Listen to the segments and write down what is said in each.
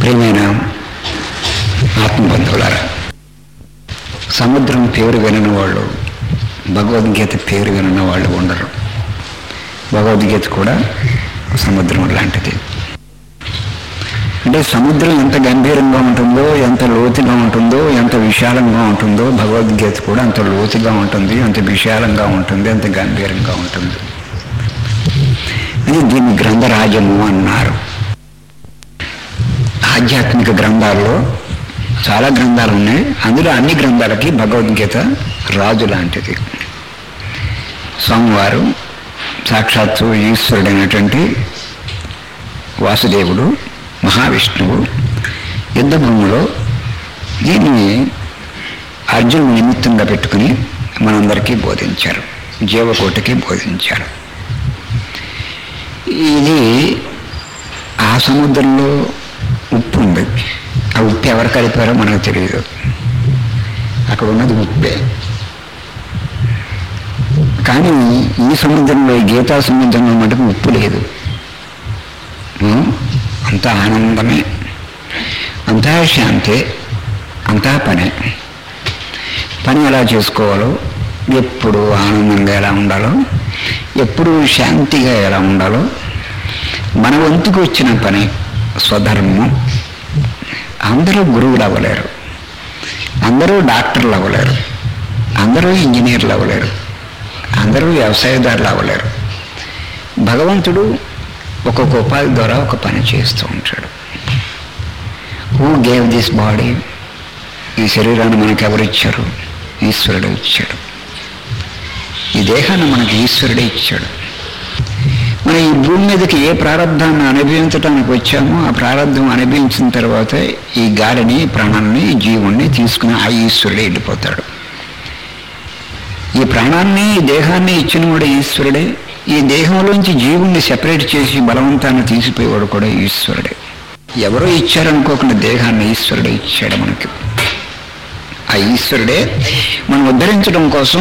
ప్రియమైన ఆత్మబంధువులారా సముద్రం పేరు వినని వాళ్ళు భగవద్గీత పేరు వినని వాళ్ళు ఉండరు భగవద్గీత కూడా సముద్రం లాంటిది అంటే సముద్రం ఎంత గంభీరంగా ఉంటుందో ఎంత లోతుగా ఉంటుందో ఎంత విశాలంగా ఉంటుందో భగవద్గీత కూడా అంత లోతుగా ఉంటుంది అంత విశాలంగా ఉంటుంది అంత గంభీరంగా ఉంటుంది అది దీన్ని గ్రంథరాజము అన్నారు ఆధ్యాత్మిక గ్రంథాల్లో చాలా గ్రంథాలు ఉన్నాయి అందులో అన్ని గ్రంథాలకి భగవద్గీత రాజు లాంటిది స్వామివారు సాక్షాత్తు ఈశ్వరుడైనటువంటి వాసుదేవుడు మహావిష్ణువు యుద్ధభూమిలో దీన్ని అర్జునుడు నిమిత్తంగా పెట్టుకుని మనందరికీ బోధించారు జీవకోటికి బోధించారు ఇది ఆ సముద్రంలో ఉప్పు ఉంది ఆ ఉప్పు ఎవరు కలిపారో మనకు తెలియదు అక్కడ ఉన్నది ఉప్పే కానీ ఈ సముద్రంలో ఈ గీతా సముద్రంలో మటుకు ఉప్పు లేదు ఉం? అంతా ఆనందమే అంతా శాంతే అంతా పనే పని ఎలా చేసుకోవాలో ఎప్పుడు ఆనందంగా ఎలా ఉండాలో ఎప్పుడు శాంతిగా ఎలా ఉండాలో మన వంతుకు వచ్చిన పని స్వధర్మం అందరూ గురువులు అవ్వలేరు అందరూ డాక్టర్లు అవ్వలేరు అందరూ ఇంజనీర్లు అవ్వలేరు అందరూ వ్యవసాయదారులు అవ్వలేరు భగవంతుడు ఒక్కొక్క ఉపాధి ద్వారా ఒక పని చేస్తూ ఉంటాడు హూ గేవ్ దిస్ బాడీ ఈ శరీరాన్ని మనకు ఎవరు ఇచ్చారు ఈశ్వరుడు ఇచ్చాడు ఈ దేహాన్ని మనకి ఈశ్వరుడే ఇచ్చాడు మనం ఈ భూమి మీదకి ఏ ప్రారంధాన్ని అనుభవించడానికి వచ్చామో ఆ ప్రారంధం అనుభవించిన తర్వాత ఈ గాలిని ప్రాణాన్ని ఈ జీవుణ్ణి తీసుకుని ఆ ఈశ్వరుడే వెళ్ళిపోతాడు ఈ ప్రాణాన్ని ఈ దేహాన్ని ఇచ్చినవాడు ఈశ్వరుడే ఈ దేహంలోంచి జీవుణ్ణి సెపరేట్ చేసి బలవంతాన్ని తీసిపోయేవాడు కూడా ఈశ్వరుడే ఎవరో ఇచ్చారనుకోకుండా దేహాన్ని ఈశ్వరుడే ఇచ్చాడు మనకి ఆ ఈశ్వరుడే మనం ఉద్ధరించడం కోసం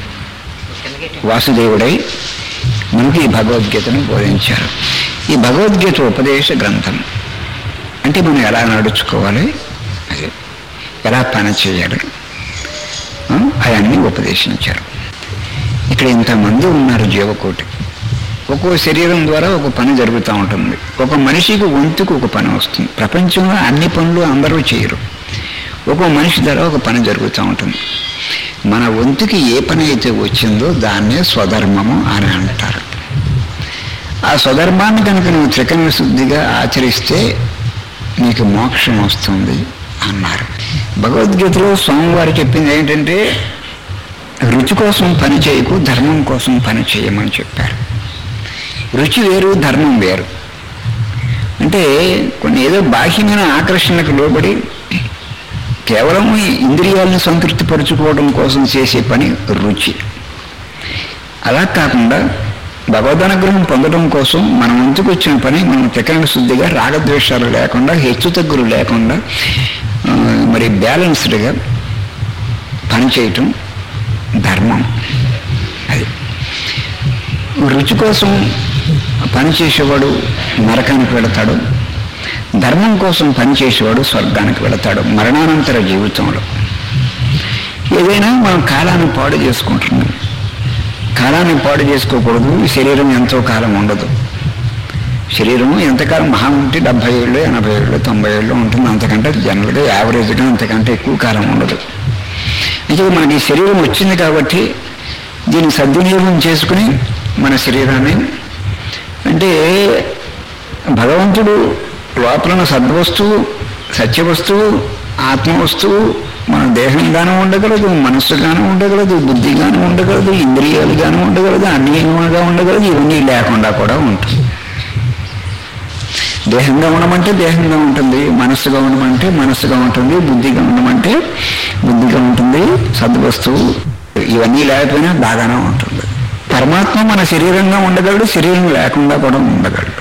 వాసుదేవుడై మనకి ఈ భగవద్గీతను బోధించారు ఈ భగవద్గీత ఉపదేశ గ్రంథం అంటే మనం ఎలా నడుచుకోవాలి అది ఎలా పని చేయాలి ఆ, అవన్నీ ఉపదేశించారు ఇక్కడ ఇంతమంది ఉన్నారు జీవకోటి ఒక్కో శరీరం ద్వారా ఒక పని జరుగుతూ ఉంటుంది ఒక మనిషికి వంతుకు ఒక పని వస్తుంది ప్రపంచంలో అన్ని పనులు అందరూ చేయరు ఒక్కో మనిషి ద్వారా ఒక పని జరుగుతూ ఉంటుంది మన వంతుకి ఏ పని అయితే వచ్చిందో దాన్నే స్వధర్మము అని అంటారు ఆ స్వధర్మాన్ని కనుక నువ్వు త్రికరణ శుద్ధిగా ఆచరిస్తే నీకు మోక్షం వస్తుంది అన్నారు భగవద్గీతలో స్వామివారు చెప్పింది ఏంటంటే రుచి కోసం పని చేయకు ధర్మం కోసం పని చేయమని చెప్పారు రుచి వేరు ధర్మం వేరు అంటే కొన్ని ఏదో బాహ్యమైన ఆకర్షణకు లోబడి కేవలం ఈ ఇంద్రియాలను సంతృప్తిపరచుకోవడం కోసం చేసే పని రుచి అలా కాకుండా భగవదనుగ్రహం పొందడం కోసం మనం వంతుకు వచ్చిన పని మనం త్రికరణ శుద్ధిగా రాగద్వేషాలు లేకుండా హెచ్చు తగ్గులు లేకుండా ఆ, మరి బ్యాలెన్స్డ్గా పని చేయటం ధర్మం అది రుచి కోసం పని చేసేవాడు నరకానికి వెళతాడు ధర్మం కోసం పనిచేసేవాడు స్వర్గానికి వెళతాడు మరణానంతర జీవితంలో ఏదైనా మనం కాలాన్ని పాడు చేసుకుంటున్నాం కాలాన్ని పాడు చేసుకోకూడదు ఈ శరీరం ఎంతో కాలం ఉండదు శరీరం ఎంతకాలం మహా ఉంటే డెబ్భై ఏళ్ళు ఎనభై ఏళ్ళు తొంభై ఏళ్ళు ఉంటుంది అంతకంటే జనరల్గా యావరేజ్గా అంతకంటే ఎక్కువ కాలం ఉండదు అయితే మనకి ఈ శరీరం వచ్చింది కాబట్టి దీన్ని సద్వినియోగం చేసుకుని మన శరీరాన్ని అంటే భగవంతుడు లోపల ఉన్న సద్వస్తువు సత్యవస్తువు ఆత్మవస్తువు మన దేహంగానూ ఉండగలదు మనస్సుగాను ఉండగలదు బుద్ధిగాను ఉండగలదు ఇంద్రియాలుగాను ఉండగలదు అన్యంగా ఉండగలదు ఇవన్నీ లేకుండా కూడా ఉంటుంది దేహంగా ఉండమంటే దేహంగా ఉంటుంది మనస్సుగా ఉండమంటే మనస్సుగా ఉంటుంది బుద్ధిగా ఉండమంటే బుద్ధిగా ఉంటుంది సద్వస్తువు ఇవన్నీ లేకపోయినా బాగానే ఉంటుంది పరమాత్మ మన శరీరంగా ఉండగలడు శరీరం లేకుండా కూడా ఉండగలడు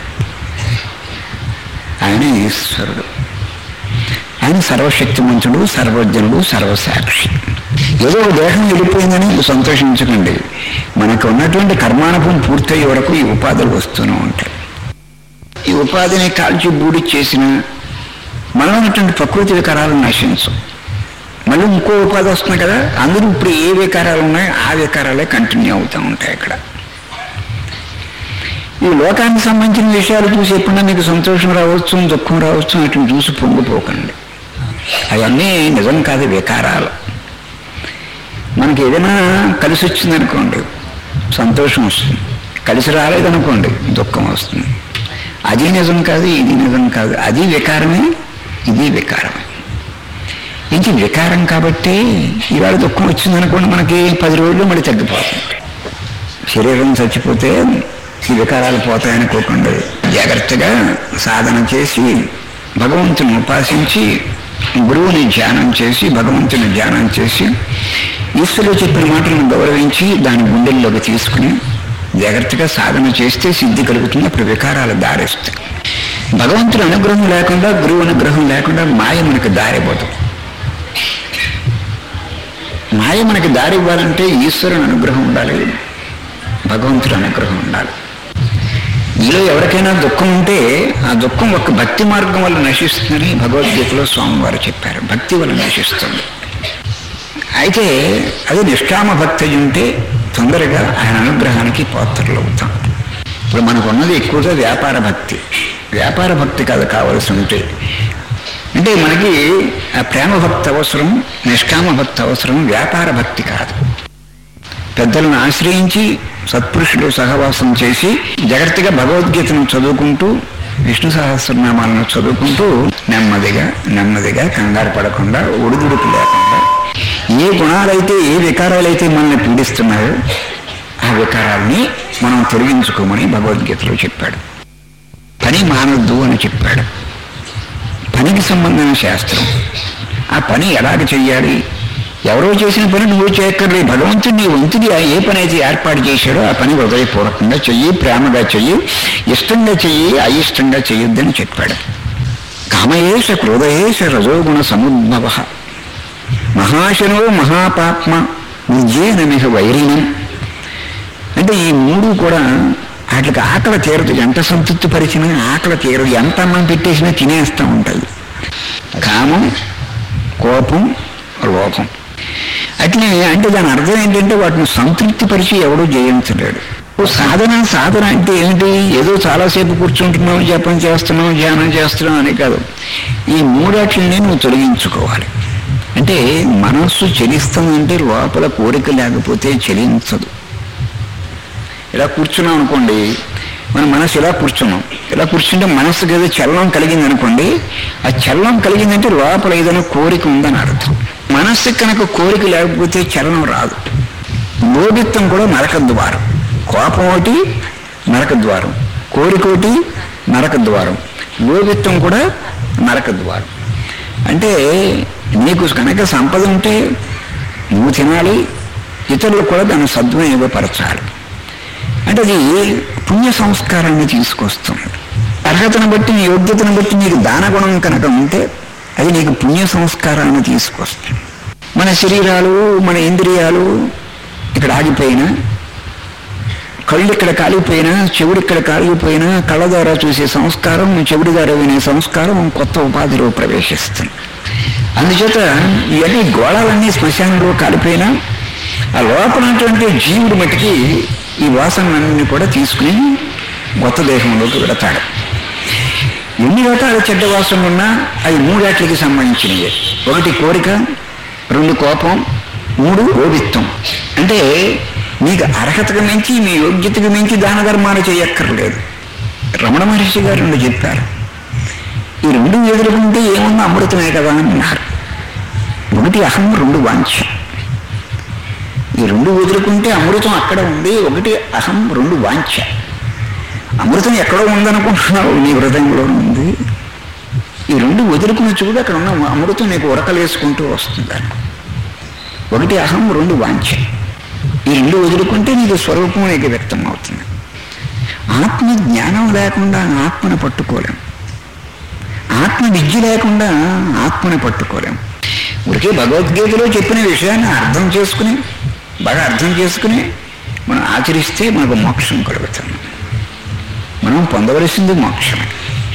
ఆయన ఈశ్వరుడు ఆయన సర్వశక్తిమంతుడు సర్వజ్ఞుడు సర్వసాక్షి ఏదో ఒక దేహం వెళ్ళిపోయిందని సంతోషించకండి మనకు ఉన్నటువంటి కర్మానుభవం పూర్తయ్యే వరకు ఈ ఉపాధులు వస్తూనే ఉంటాయి ఈ ఉపాధిని కాల్చి బూడి చేసిన మనలో ఉన్నటువంటి ప్రకృతి వికారాలు నశించు మళ్ళీ ఇంకో ఉపాధి వస్తుంది కదా అందరూ ఇప్పుడు ఏ వికారాలు ఉన్నాయో ఆ వికారాలే కంటిన్యూ అవుతూ ఉంటాయి ఇక్కడ ఈ లోకానికి సంబంధించిన విషయాలు చూసి ఎప్పుడన్నా మీకు సంతోషం రావచ్చు దుఃఖం రావచ్చు వాటిని చూసి పొంగిపోకండి అవన్నీ నిజం కాదు వికారాలు మనకి ఏదైనా కలిసి వచ్చిందనుకోండి సంతోషం వస్తుంది కలిసి రాలేదనుకోండి దుఃఖం వస్తుంది అది నిజం కాదు ఇది నిజం కాదు అది వికారమే ఇది వికారమే ఇంక వికారం కాబట్టి ఇవాళ దుఃఖం వచ్చిందనుకోండి మనకి పది రోజులు మళ్ళీ తగ్గిపోతుంది శరీరం చచ్చిపోతే ఈ వికారాలు పోతాయనుకోకుండా జాగ్రత్తగా సాధన చేసి భగవంతుని ఉపాసించి గురువుని ధ్యానం చేసి భగవంతుని ధ్యానం చేసి ఈశ్వరుడు చెప్పిన మాటలను గౌరవించి దాని గుండెల్లోకి తీసుకుని జాగ్రత్తగా సాధన చేస్తే సిద్ధి కలుగుతుంది అప్పుడు వికారాలు దారిస్తాయి భగవంతుని అనుగ్రహం లేకుండా గురువు అనుగ్రహం లేకుండా మాయ మనకి దారిపోదు మాయ మనకి దారి ఇవ్వాలంటే ఈశ్వరుని అనుగ్రహం ఉండాలి భగవంతుడి అనుగ్రహం ఉండాలి మీలో ఎవరికైనా దుఃఖం ఉంటే ఆ దుఃఖం ఒక భక్తి మార్గం వల్ల నశిస్తుందని భగవద్గీతలో స్వామివారు చెప్పారు భక్తి వల్ల నశిస్తుంది అయితే అది నిష్కామ భక్తి ఉంటే తొందరగా ఆయన అనుగ్రహానికి పాత్రలు అవుతాం ఇప్పుడు మనకు ఉన్నది ఎక్కువగా వ్యాపార భక్తి వ్యాపార భక్తి కాదు కావలసి ఉంటే అంటే మనకి ఆ ప్రేమ భక్తి అవసరం నిష్కామ భక్తి అవసరం వ్యాపార భక్తి కాదు పెద్దలను ఆశ్రయించి సత్పురుషులు సహవాసం చేసి జాగ్రత్తగా భగవద్గీతను చదువుకుంటూ విష్ణు సహస్రనామాలను చదువుకుంటూ నెమ్మదిగా నెమ్మదిగా కంగారు పడకుండా ఒడిదుడుకు లేకుండా ఏ గుణాలైతే ఏ వికారాలైతే మనల్ని పీడిస్తున్నాయో ఆ వికారాల్ని మనం తొలగించుకోమని భగవద్గీతలో చెప్పాడు పని మానొద్దు అని చెప్పాడు పనికి సంబంధమైన శాస్త్రం ఆ పని ఎలాగ చెయ్యాలి ఎవరో చేసిన పని నువ్వు చేయక్కర్లే భగవంతుడు నీ వంతుడి ఆ ఏ పని అయితే ఏర్పాటు చేశాడో ఆ పని హృదయపూర్వకంగా చెయ్యి ప్రేమగా చెయ్యి ఇష్టంగా చెయ్యి అయిష్టంగా చెయ్యొద్దని చెప్పాడు కామయేష క్రోధయేష రజోగుణ సముద్భవ మహాశనో మహాపాత్మ విద్యేనమిహ వైరిణం అంటే ఈ మూడు కూడా వాటికి ఆకలి తీరదు ఎంత సంతృప్తి పరిచినా ఆకలి తీరదు ఎంత అన్నం పెట్టేసినా తినేస్తూ ఉంటాయి కామం కోపం లోపం అట్లే అంటే దాని అర్థం ఏంటంటే వాటిని సంతృప్తి పరిచి ఎవడూ జయించలేడు సాధన సాధన అంటే ఏమిటి ఏదో చాలాసేపు కూర్చుంటున్నాం జపం చేస్తున్నాం ధ్యానం చేస్తున్నాం అని కాదు ఈ మూడాట్లని నువ్వు తొలగించుకోవాలి అంటే మనస్సు చెలిస్తుందంటే లోపల కోరిక లేకపోతే చెలించదు ఇలా కూర్చున్నాం అనుకోండి మన మనసు ఇలా కూర్చున్నాం ఇలా కూర్చుంటే మనసుకి ఏదో చలనం కలిగింది అనుకోండి ఆ చలనం కలిగిందంటే లోపల ఏదైనా కోరిక ఉందని అర్థం మనస్సు కనుక కోరిక లేకపోతే చలనం రాదు లోభిత్వం కూడా నరక ద్వారం కోపం ఒకటి నరక ద్వారం కోరిక ఒకటి నరక ద్వారం లోభిత్వం కూడా నరక ద్వారం అంటే నీకు కనుక సంపద ఉంటే నువ్వు తినాలి ఇతరులకు కూడా దాన్ని సద్వినియోగపరచాలి అంటే అది పుణ్య సంస్కారాన్ని తీసుకొస్తుంది అర్హతను బట్టి నీ యోగ్యతను బట్టి నీకు దానగుణం కనుక ఉంటే అది నీకు పుణ్య సంస్కారాన్ని తీసుకొస్తుంది మన శరీరాలు మన ఇంద్రియాలు ఇక్కడ ఆగిపోయినా కళ్ళు ఇక్కడ కాలిపోయినా చెవుడు ఇక్కడ కాలిపోయినా కళ్ళ ద్వారా చూసే సంస్కారం చెవుడి ద్వారా వినే సంస్కారం కొత్త ఉపాధిలో ప్రవేశిస్తుంది అందుచేత ఇవన్నీ గోళాలన్నీ శ్మశానంలో కాలిపోయినా ఆ లోపలటువంటి జీవుడు మటుకి ఈ వాసనలన్నీ కూడా తీసుకుని కొత్త దేహంలోకి వెడతాడు ఎన్ని రకాల చెడ్డ వాసనలు ఉన్నా అవి మూడాట్లకి సంబంధించినవి ఒకటి కోరిక రెండు కోపం మూడు లోభిత్వం అంటే మీకు అర్హతకు మించి మీ యోగ్యతకు మించి దాన ధర్మాలు చేయక్కర్లేదు రమణ మహర్షి గారు రెండు చెప్పారు ఈ రెండు ఎదుర్కొంటే ఏముందో అమృతమే కదా అన్నారు ఒకటి అహం రెండు వాంఛ ఈ రెండు వదులుకుంటే అమృతం అక్కడ ఉంది ఒకటి అహం రెండు వాంఛ అమృతం ఎక్కడో ఉందనుకుంటున్నావు నీ హృదయంలో ఉంది ఈ రెండు వదులుకుని చూడు అక్కడ ఉన్న అమృతం నీకు ఉరకలేసుకుంటూ వస్తుందని ఒకటి అహం రెండు వాంఛ ఈ రెండు వదులుకుంటే నీకు స్వరూపం నీకు వ్యక్తం అవుతుంది ఆత్మ జ్ఞానం లేకుండా ఆత్మను పట్టుకోలేం ఆత్మ విద్య లేకుండా ఆత్మని పట్టుకోలేం ఊరికే భగవద్గీతలో చెప్పిన విషయాన్ని అర్థం చేసుకుని బాగా అర్థం చేసుకుని మనం ఆచరిస్తే మనకు మోక్షం కలుగుతుంది మనం పొందవలసింది మోక్షమే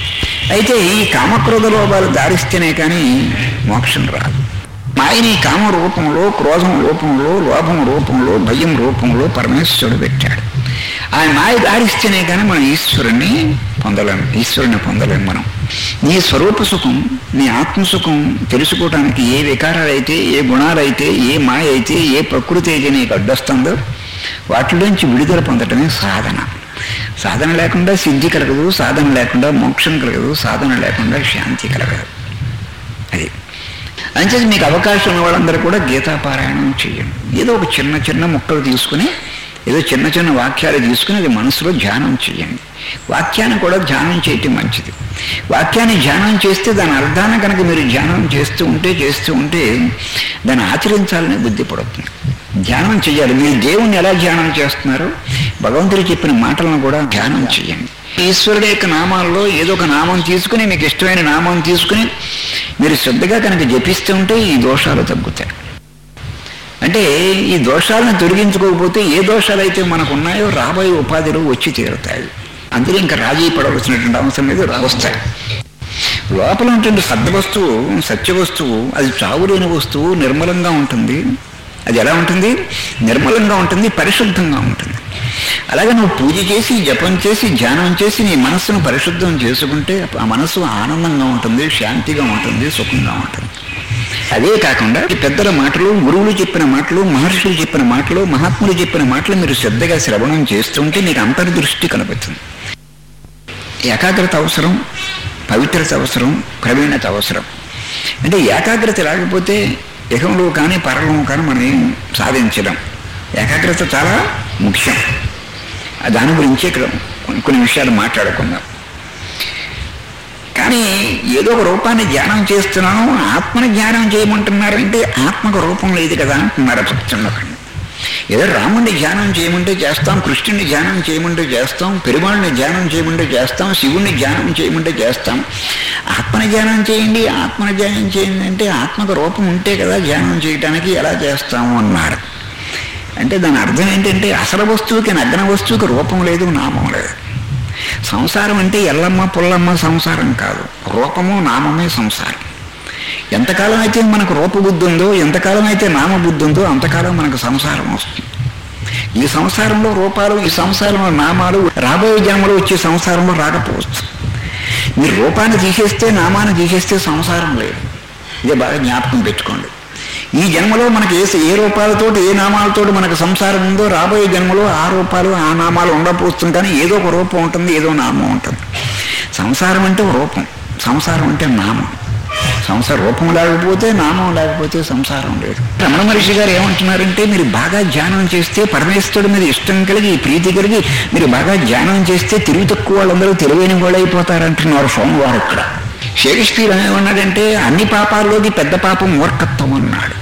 అయితే ఈ కామక్రోధ లోపాలు దారిస్తేనే కానీ మోక్షం రాదు మాయని కామ రూపంలో క్రోధం రూపంలో లోభం రూపంలో భయం రూపంలో పరమేశ్వరుడు పెట్టాడు ఆ మాయ దారిస్తేనే కానీ మనం ఈశ్వరుణ్ణి పొందలేం ఈశ్వరుని పొందలేం మనం నీ స్వరూప సుఖం నీ ఆత్మసుఖం తెలుసుకోవడానికి ఏ వికారాలైతే ఏ గుణాలైతే ఏ మాయ అయితే ఏ ప్రకృతి అయితే నీకు అడ్డొస్తుందో వాటిలోంచి విడుదల పొందటమే సాధన సాధన లేకుండా సిద్ధి కలగదు సాధన లేకుండా మోక్షం కలగదు సాధన లేకుండా శాంతి కలగదు అది అంచేది మీకు అవకాశం ఉన్న వాళ్ళందరూ కూడా గీతాపారాయణం చేయండి ఏదో ఒక చిన్న చిన్న ముక్కలు తీసుకుని ఏదో చిన్న చిన్న వాక్యాలు తీసుకుని అది మనసులో ధ్యానం చేయండి వాక్యాన్ని కూడా ధ్యానం చేయటం మంచిది వాక్యాన్ని ధ్యానం చేస్తే దాని అర్థాన్ని కనుక మీరు ధ్యానం చేస్తూ ఉంటే చేస్తూ ఉంటే దాన్ని ఆచరించాలని బుద్ధి పడుతుంది ధ్యానం చేయాలి మీరు దేవుణ్ణి ఎలా ధ్యానం చేస్తున్నారో భగవంతుడు చెప్పిన మాటలను కూడా ధ్యానం చేయండి ఈశ్వరుడు యొక్క నామాల్లో ఏదో ఒక నామం తీసుకుని మీకు ఇష్టమైన నామం తీసుకుని మీరు శ్రద్ధగా కనుక జపిస్తూ ఉంటే ఈ దోషాలు తగ్గుతాయి అంటే ఈ దోషాలను తొలగించుకోకపోతే ఏ దోషాలు అయితే మనకు ఉన్నాయో రాబోయే ఉపాధిలో వచ్చి తీరుతాయి అందులో ఇంకా రాజీ పడవలసినటువంటి అవసరం లేదు వస్తాయి లోపల ఉంటుంది సద్వస్తువు సత్య వస్తువు అది చావులేని వస్తువు నిర్మలంగా ఉంటుంది అది ఎలా ఉంటుంది నిర్మలంగా ఉంటుంది పరిశుద్ధంగా ఉంటుంది అలాగే నువ్వు పూజ చేసి జపం చేసి ధ్యానం చేసి నీ మనస్సును పరిశుద్ధం చేసుకుంటే ఆ మనస్సు ఆనందంగా ఉంటుంది శాంతిగా ఉంటుంది సుఖంగా ఉంటుంది అదే కాకుండా ఈ పెద్దల మాటలు గురువులు చెప్పిన మాటలు మహర్షులు చెప్పిన మాటలు మహాత్ములు చెప్పిన మాటలు మీరు శ్రద్ధగా శ్రవణం చేస్తుంటే మీకు అంతర్దృష్టి కనబడుతుంది ఏకాగ్రత అవసరం పవిత్రత అవసరం ప్రవీణత అవసరం అంటే ఏకాగ్రత లేకపోతే ఇహంలో కానీ పరలో కానీ మనం ఏం సాధించడం ఏకాగ్రత చాలా ముఖ్యం ఆ దాని గురించి ఇక్కడ కొన్ని- కొన్ని విషయాలు మాట్లాడుకుందాం కానీ ఏదో ఒక రూపాన్ని ధ్యానం చేస్తున్నాను ఆత్మని ధ్యానం చేయమంటున్నారంటే ఆత్మకు రూపం లేదు కదా అంటున్నారు భక్తున్నకండి ఏదో రాముడిని ధ్యానం చేయమంటే చేస్తాం కృష్ణుని ధ్యానం చేయమంటే చేస్తాం పెరుమాళ్ళని ధ్యానం చేయమంటే చేస్తాం శివుణ్ణి ధ్యానం చేయమంటే చేస్తాం ఆత్మని ధ్యానం చేయండి ఆత్మని ధ్యానం చేయండి అంటే ఆత్మకు రూపం ఉంటే కదా ధ్యానం చేయడానికి ఎలా చేస్తాము అన్నారు అంటే దాని అర్థం ఏంటంటే అసలు వస్తువుకి నగ్న వస్తువుకి రూపం లేదు నామం లేదు సంసారం అంటే ఎల్లమ్మ పుల్లమ్మ సంసారం కాదు రూపము నామమే సంసారం ఎంతకాలం అయితే మనకు రూపబుద్ధి ఉందో ఎంతకాలం అయితే నామబుద్ధి ఉందో అంతకాలం మనకు సంసారం వస్తుంది ఈ సంసారంలో రూపాలు ఈ సంసారంలో నామాలు రాబోయే జన్మలో వచ్చే సంసారంలో రాకపోవచ్చు మీరు రూపాన్ని తీసేస్తే నామాన్ని తీసేస్తే సంసారం లేదు ఇదే బాగా జ్ఞాపకం పెట్టుకోండి ఈ జన్మలో మనకి ఏ ఏ రూపాలతోటి ఏ నామాలతోటి మనకు సంసారం ఉందో రాబోయే జన్మలో ఆ రూపాలు ఆ నామాలు ఉండకపోతుంది కానీ ఏదో ఒక రూపం ఉంటుంది ఏదో నామం ఉంటుంది సంసారం అంటే ఒక రూపం సంసారం అంటే నామం సంసార రూపం లేకపోతే నామం లేకపోతే సంసారం లేదు రమణ మహర్షి గారు ఏమంటున్నారంటే మీరు బాగా ధ్యానం చేస్తే పరమేశ్వరుడి మీద ఇష్టం కలిగి ప్రీతి కలిగి మీరు బాగా ధ్యానం చేస్తే తెలివి తక్కువ వాళ్ళందరూ తెలివైన వాళ్ళు అయిపోతారంటున్నారు సోమవారం ఇక్కడ షేక్స్పియర్ ఏమన్నాడంటే అన్ని పాపాల్లోకి పెద్ద పాపం మూర్ఖత్వం అన్నాడు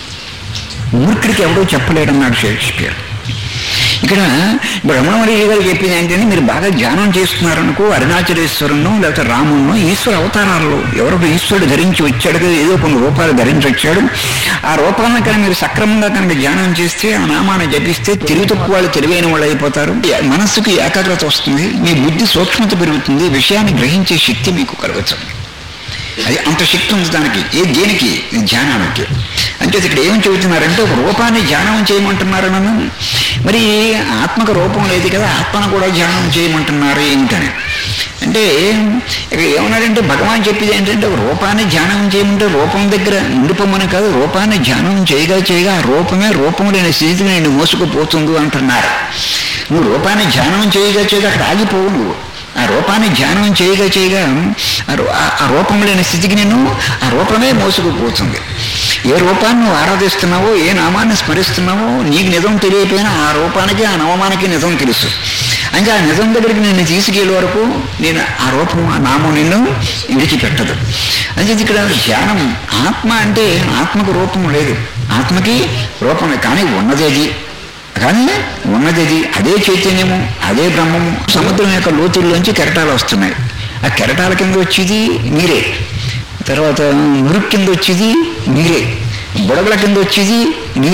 మూర్ఖుడికి ఎవడో చెప్పలేడన్నాడు షేక్స్పియర్ ఇక్కడ బ్రహ్మమహర్షి గారు చెప్పింది ఏంటంటే మీరు బాగా ధ్యానం చేస్తున్నారనుకో అరుణాచలేశ్వరును లేకపోతే రామును ఈశ్వర అవతారాల్లో ఎవరో ఈశ్వరుడు ధరించి వచ్చాడు కదా, ఏదో కొన్ని రూపాలు ధరించి వచ్చాడు ఆ రూపాలను కనుక మీరు సక్రమంగా కనుక ధ్యానం చేస్తే ఆ నామాన్ని జపిస్తే తెలివి తక్కువ వాళ్ళు తెలివైన వాళ్ళు అయిపోతారు మనస్సుకి ఏకాగ్రత వస్తుంది మీ బుద్ధి సూక్ష్మత పెరుగుతుంది విషయాన్ని గ్రహించే శక్తి మీకు కలుగుతుంది అది అంత శక్తి ఉంది దానికి ఏ దేనికి ఈ ధ్యానానికి అంటే ఇక్కడ ఏం చెబుతున్నారంటే ఒక రూపాన్ని ధ్యానం చేయమంటున్నారు నన్ను మరి ఆత్మకు రూపం లేదు కదా ఆత్మను కూడా ధ్యానం చేయమంటున్నారు ఏంటని అంటే ఇక్కడ ఏమన్నాడంటే భగవాన్ చెప్పేది ఏంటంటే ఒక రూపాన్ని ధ్యానం చేయమంటే రూపం దగ్గర ఉండిపోమని కాదు రూపాన్ని ధ్యానం చేయగా చేయగా ఆ రూపమే రూపం లేని స్థితికి నేను మోసుకుపోతుంది అంటున్నారు నువ్వు రూపాన్ని ధ్యానం చేయగా చేయగా అక్కడ ఆగిపోవు నువ్వు ఆ రూపాన్ని ధ్యానం చేయగా చేయగా ఆ రూ- ఆ- ఆ రూపం లేని స్థితికి నేను ఆ రూపమే మోసుకుపోతుంది ఏ రూపాన్ని నువ్వు ఆరాధిస్తున్నావో ఏ నామాన్ని స్మరిస్తున్నావో నీకు నిజం తెలియకపోయినా ఆ రూపానికి ఆ నామానికి నిజం తెలుసు అంటే ఆ నిజం దగ్గరికి నిన్ను తీసుకెళ్ళే వరకు నేను ఆ రూపం ఆ నామం నిన్ను విడిచిపెట్టదు అంటే ఇక్కడ ధ్యానం ఆత్మ అంటే ఆత్మకు రూపం లేదు ఆత్మకి రూపం లేదు కానీ ఉన్నది అది కానీ ఉన్నది అది అదే చైతన్యము అదే బ్రహ్మము సముద్రం యొక్క లోతుల్లోంచి కెరటాలు వస్తున్నాయి ఆ కెరటాల కింద వచ్చేది నీరే తర్వాత మురుగు కింద వచ్చేది నీరే బుడగల కింద వచ్చేది నీరే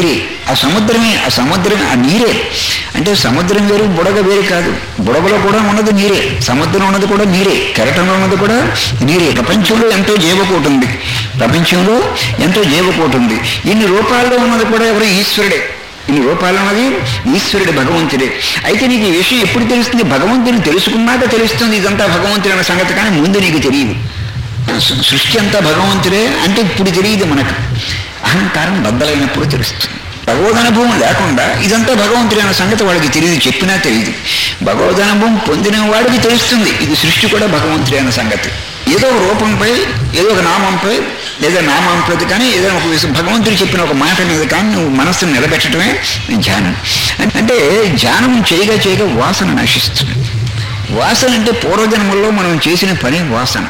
ఆ సముద్రమే ఆ సముద్రమే ఆ నీరే అంటే సముద్రం వేరు బుడగ వేరు కాదు బుడగలో కూడా ఉన్నది నీరే సముద్రం ఉన్నది కూడా నీరే కెరటంలో ఉన్నది కూడా నీరే ప్రపంచంలో ఎంతో జీవకోటి ఉంది ప్రపంచంలో ఎంతో జీవకోటి ఉంది ఇన్ని రూపాల్లో ఉన్నది కూడా ఎవరు ఈశ్వరుడే ఇన్ని రూపాలు ఉన్నది ఈశ్వరుడు భగవంతుడే అయితే నీకు ఈ విషయం ఎప్పుడు తెలుస్తుంది భగవంతుని తెలుసుకున్నాక తెలుస్తుంది ఇదంతా భగవంతుడు అన్న సంగతి కానీ ముందు నీకు తెలియదు సృ- సృష్టి అంతా భగవంతుడే అంటే ఇప్పుడు తెలియదు మనకు అహంకారం బద్దలైనప్పుడు తెలుస్తుంది భగవదనుభవం లేకుండా ఇదంతా భగవంతుడే అన్న సంగతి వాడికి తెలియదు చెప్పినా తెలియదు భగవదనుభవం పొందిన వాడికి తెలుస్తుంది ఇది సృష్టి కూడా భగవంతుడే అన్న సంగతి ఏదో ఒక రూపంపై ఏదో ఒక నామంపై లేదా నామంపై కానీ ఏదో ఒక విషయం భగవంతుడు చెప్పిన ఒక మాట మీద కానీ నువ్వు మనస్సును నిలబెట్టడమే ధ్యానం అంటే ధ్యానం చేయగా చేయగా వాసన నశిస్తుంది వాసన అంటే పూర్వజన్మల్లో మనం చేసిన పని వాసన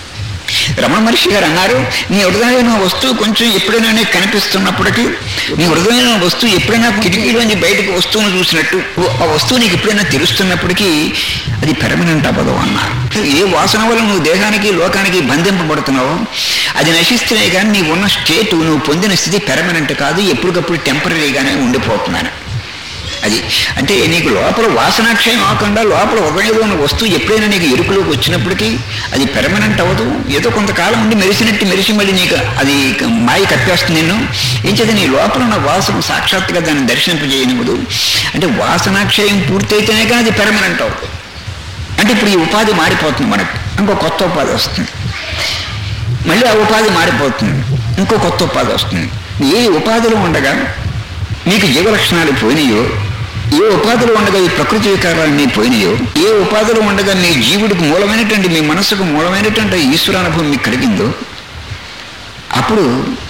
రమణ మహర్షి గారు అన్నారు నీ హృదయమైన వస్తువు కొంచెం ఎప్పుడైనా నీకు కనిపిస్తున్నప్పటికీ నీ హృదయమైన వస్తువు ఎప్పుడైనా కిటికీలోంచి బయటకు వస్తువును చూసినట్టు ఆ వస్తువు నీకు ఎప్పుడైనా తెలుస్తున్నప్పటికీ అది పెర్మనెంట్ అవ్వదు అన్నారు ఏ వాసన వల్ల నువ్వు దేహానికి లోకానికి బంధింపబడుతున్నావో అది నశిస్తేనే కానీ నీవు ఉన్న స్టేట్ నువ్వు పొందిన స్థితి పెర్మనెంట్ కాదు ఎప్పటికప్పుడు టెంపరీగానే ఉండిపోతున్నాను అది అంటే నీకు లోపల వాసనాక్షయం అవ్వకుండా లోపల ఒకటిలో ఉన్న వస్తువు ఎప్పుడైనా నీకు ఎరుకులోకి వచ్చినప్పటికీ అది పెర్మనెంట్ అవ్వదు ఏదో కొంతకాలం ఉండి మెరిసినట్టు మెరిసి మళ్ళీ నీకు అది మాయ కప్పేస్తుంది నిన్ను ఏం చేత నీ లోపల ఉన్న వాసన సాక్షాత్తుగా దాన్ని దర్శింపజేయనివ్వదు అంటే వాసనాక్షయం పూర్తయితేనే కానీ అది పెర్మనెంట్ అవుతుంది అంటే ఇప్పుడు ఈ ఉపాధి మారిపోతుంది మనకు ఇంకో కొత్త ఉపాధి వస్తుంది మళ్ళీ ఆ ఉపాధి మారిపోతుంది ఇంకో కొత్త ఉపాధి వస్తుంది ఏ ఉపాధిలో ఉండగా మీకు జీవలక్షణాలు పోయినాయో ఏ ఉపాధిలో ఉండగా ఈ ప్రకృతి వికారాలన్నీ పోయినాయో ఏ ఉపాధిలో ఉండగా మీ జీవుడికి మూలమైనటువంటి మీ మనసుకు మూలమైనటువంటి ఈశ్వరానుభవం మీకు కలిగిందో అప్పుడు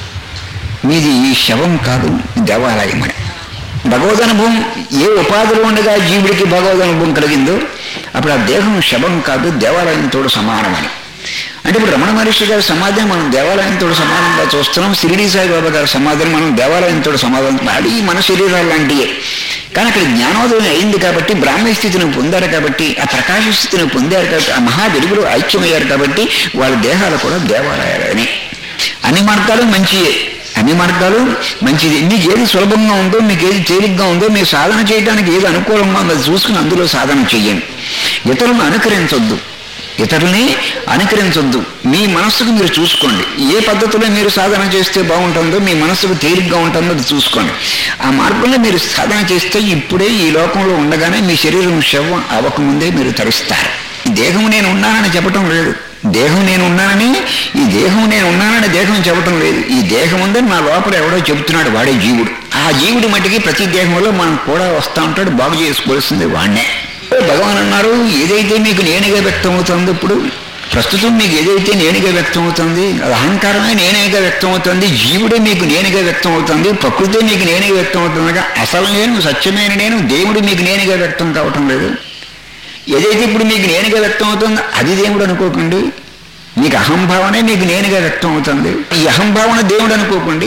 మీది ఈ శవం కాదు దేవాలయం అని భగవదనుభవం ఏ ఉపాధిలో ఉండగా జీవుడికి భగవదనుభవం కలిగిందో అప్పుడు ఆ దేహం శవం కాదు దేవాలయంతో సమానమని అంటే ఇప్పుడు రమణ మహర్షి గారి సమాధిని మనం దేవాలయంతో సమానంగా చూస్తున్నాం షిరిడి సాయిబాబా గారి సమాధిని మనం దేవాలయంతో సమాధానం అది మన శరీరాలు లాంటివే కానీ అక్కడ జ్ఞానోదయం అయింది కాబట్టి బ్రాహ్మణ స్థితిని పొందారు కాబట్టి ఆ ప్రకాశ స్థితిని పొందారు కాబట్టి ఆ మహా వెలుగులో ఐక్యమయ్యారు కాబట్టి వాళ్ళ దేహాలు కూడా దేవాలయాలని అన్ని మార్గాలు మంచియే అన్ని మార్గాలు మంచిది మీకు ఏది సులభంగా ఉందో మీకు ఏది తేలిగ్గా ఉందో మీరు సాధన చేయడానికి ఏది అనుకూలంగా ఉందో అది చూసుకుని అందులో సాధన చెయ్యండి ఇతరులను అనుకరించొద్దు ఇతరుల్ని అనుకరించొద్దు మీ మనస్సుకు మీరు చూసుకోండి ఏ పద్ధతిలో మీరు సాధన చేస్తే బాగుంటుందో మీ మనస్సుకు తేలిగ్గా ఉంటుందో అది చూసుకోండి ఆ మార్గంలో మీరు సాధన చేస్తే ఇప్పుడే ఈ లోకంలో ఉండగానే మీ శరీరం శవం అవ్వకముందే మీరు తరుస్తారు ఈ దేహం నేను ఉన్నానని చెప్పటం లేదు దేహం నేను ఉన్నానని ఈ దేహం నేను ఉన్నానని దేహం చెప్పటం లేదు ఈ దేహం ఉందని నా లోపల ఎవడో చెబుతున్నాడు వాడే జీవుడు ఆ జీవుడి మట్టికి ప్రతి దేహంలో మనం కూడా వస్తూ ఉంటాడు బాగు చేసుకోవాల్సింది వాడినే భగవాన్ అన్నారు ఏదైతే మీకు నేనుగా వ్యక్తం అవుతుందో ఇప్పుడు ప్రస్తుతం మీకు ఏదైతే నేనుగా వ్యక్తం అవుతుంది అది అహంకారమే నేనేగా వ్యక్తం అవుతుంది జీవుడే మీకు నేనుగా వ్యక్తం అవుతుంది ప్రకృతి మీకు నేనుగా వ్యక్తం అవుతుందిగా అసలు నేను సత్యమైన నేను దేవుడు మీకు నేనుగా వ్యక్తం కావటం లేదు ఏదైతే ఇప్పుడు మీకు నేనుగా వ్యక్తం అవుతుందో అది దేవుడు అనుకోకండి మీకు అహంభావనే మీకు నేనుగా వ్యక్తం అవుతుంది ఈ అహంభావన దేవుడు అనుకోకండి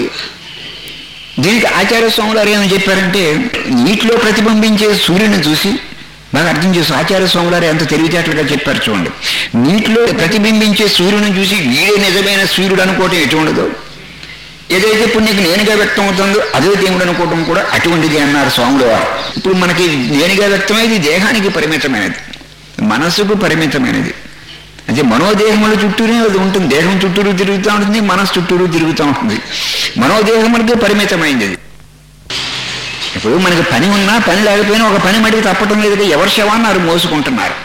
దీనికి ఆచార్య స్వాములు వారు ఏమని చెప్పారంటే నీటిలో ప్రతిబింబించే సూర్యుని చూసి బాగా అర్థం చేసి ఆచార్య స్వాములు వారు ఎంత తెలివితేటలుగా చెప్పారు చూడండి నీటిలో ప్రతిబింబించే సూర్యుని చూసి వీడే నిజమైన సూర్యుడు అనుకోవటం ఎటు ఉండదు ఏదైతే ఇప్పుడు నీకు నేనుగా వ్యక్తం అవుతుందో అదే దేవుడు అనుకోవటం కూడా అటువంటిది అన్నారు స్వాములు వారు ఇప్పుడు మనకి నేనుగా వ్యక్తమైనది దేహానికి పరిమితమైనది మనస్సుకు పరిమితమైనది అంటే మనోదేహముల చుట్టూనే అది ఉంటుంది దేహం చుట్టూరు తిరుగుతూ ఉంటుంది మనసు చుట్టూరు తిరుగుతూ ఉంటుంది మనోదేహములకే పరిమితమైంది అది ఇప్పుడు మనకి పని ఉన్నా పని లేకపోయినా ఒక పని మడికి తప్పటం లేదు ఎవరి శవాన్ని వారు మోసుకుంటున్నారు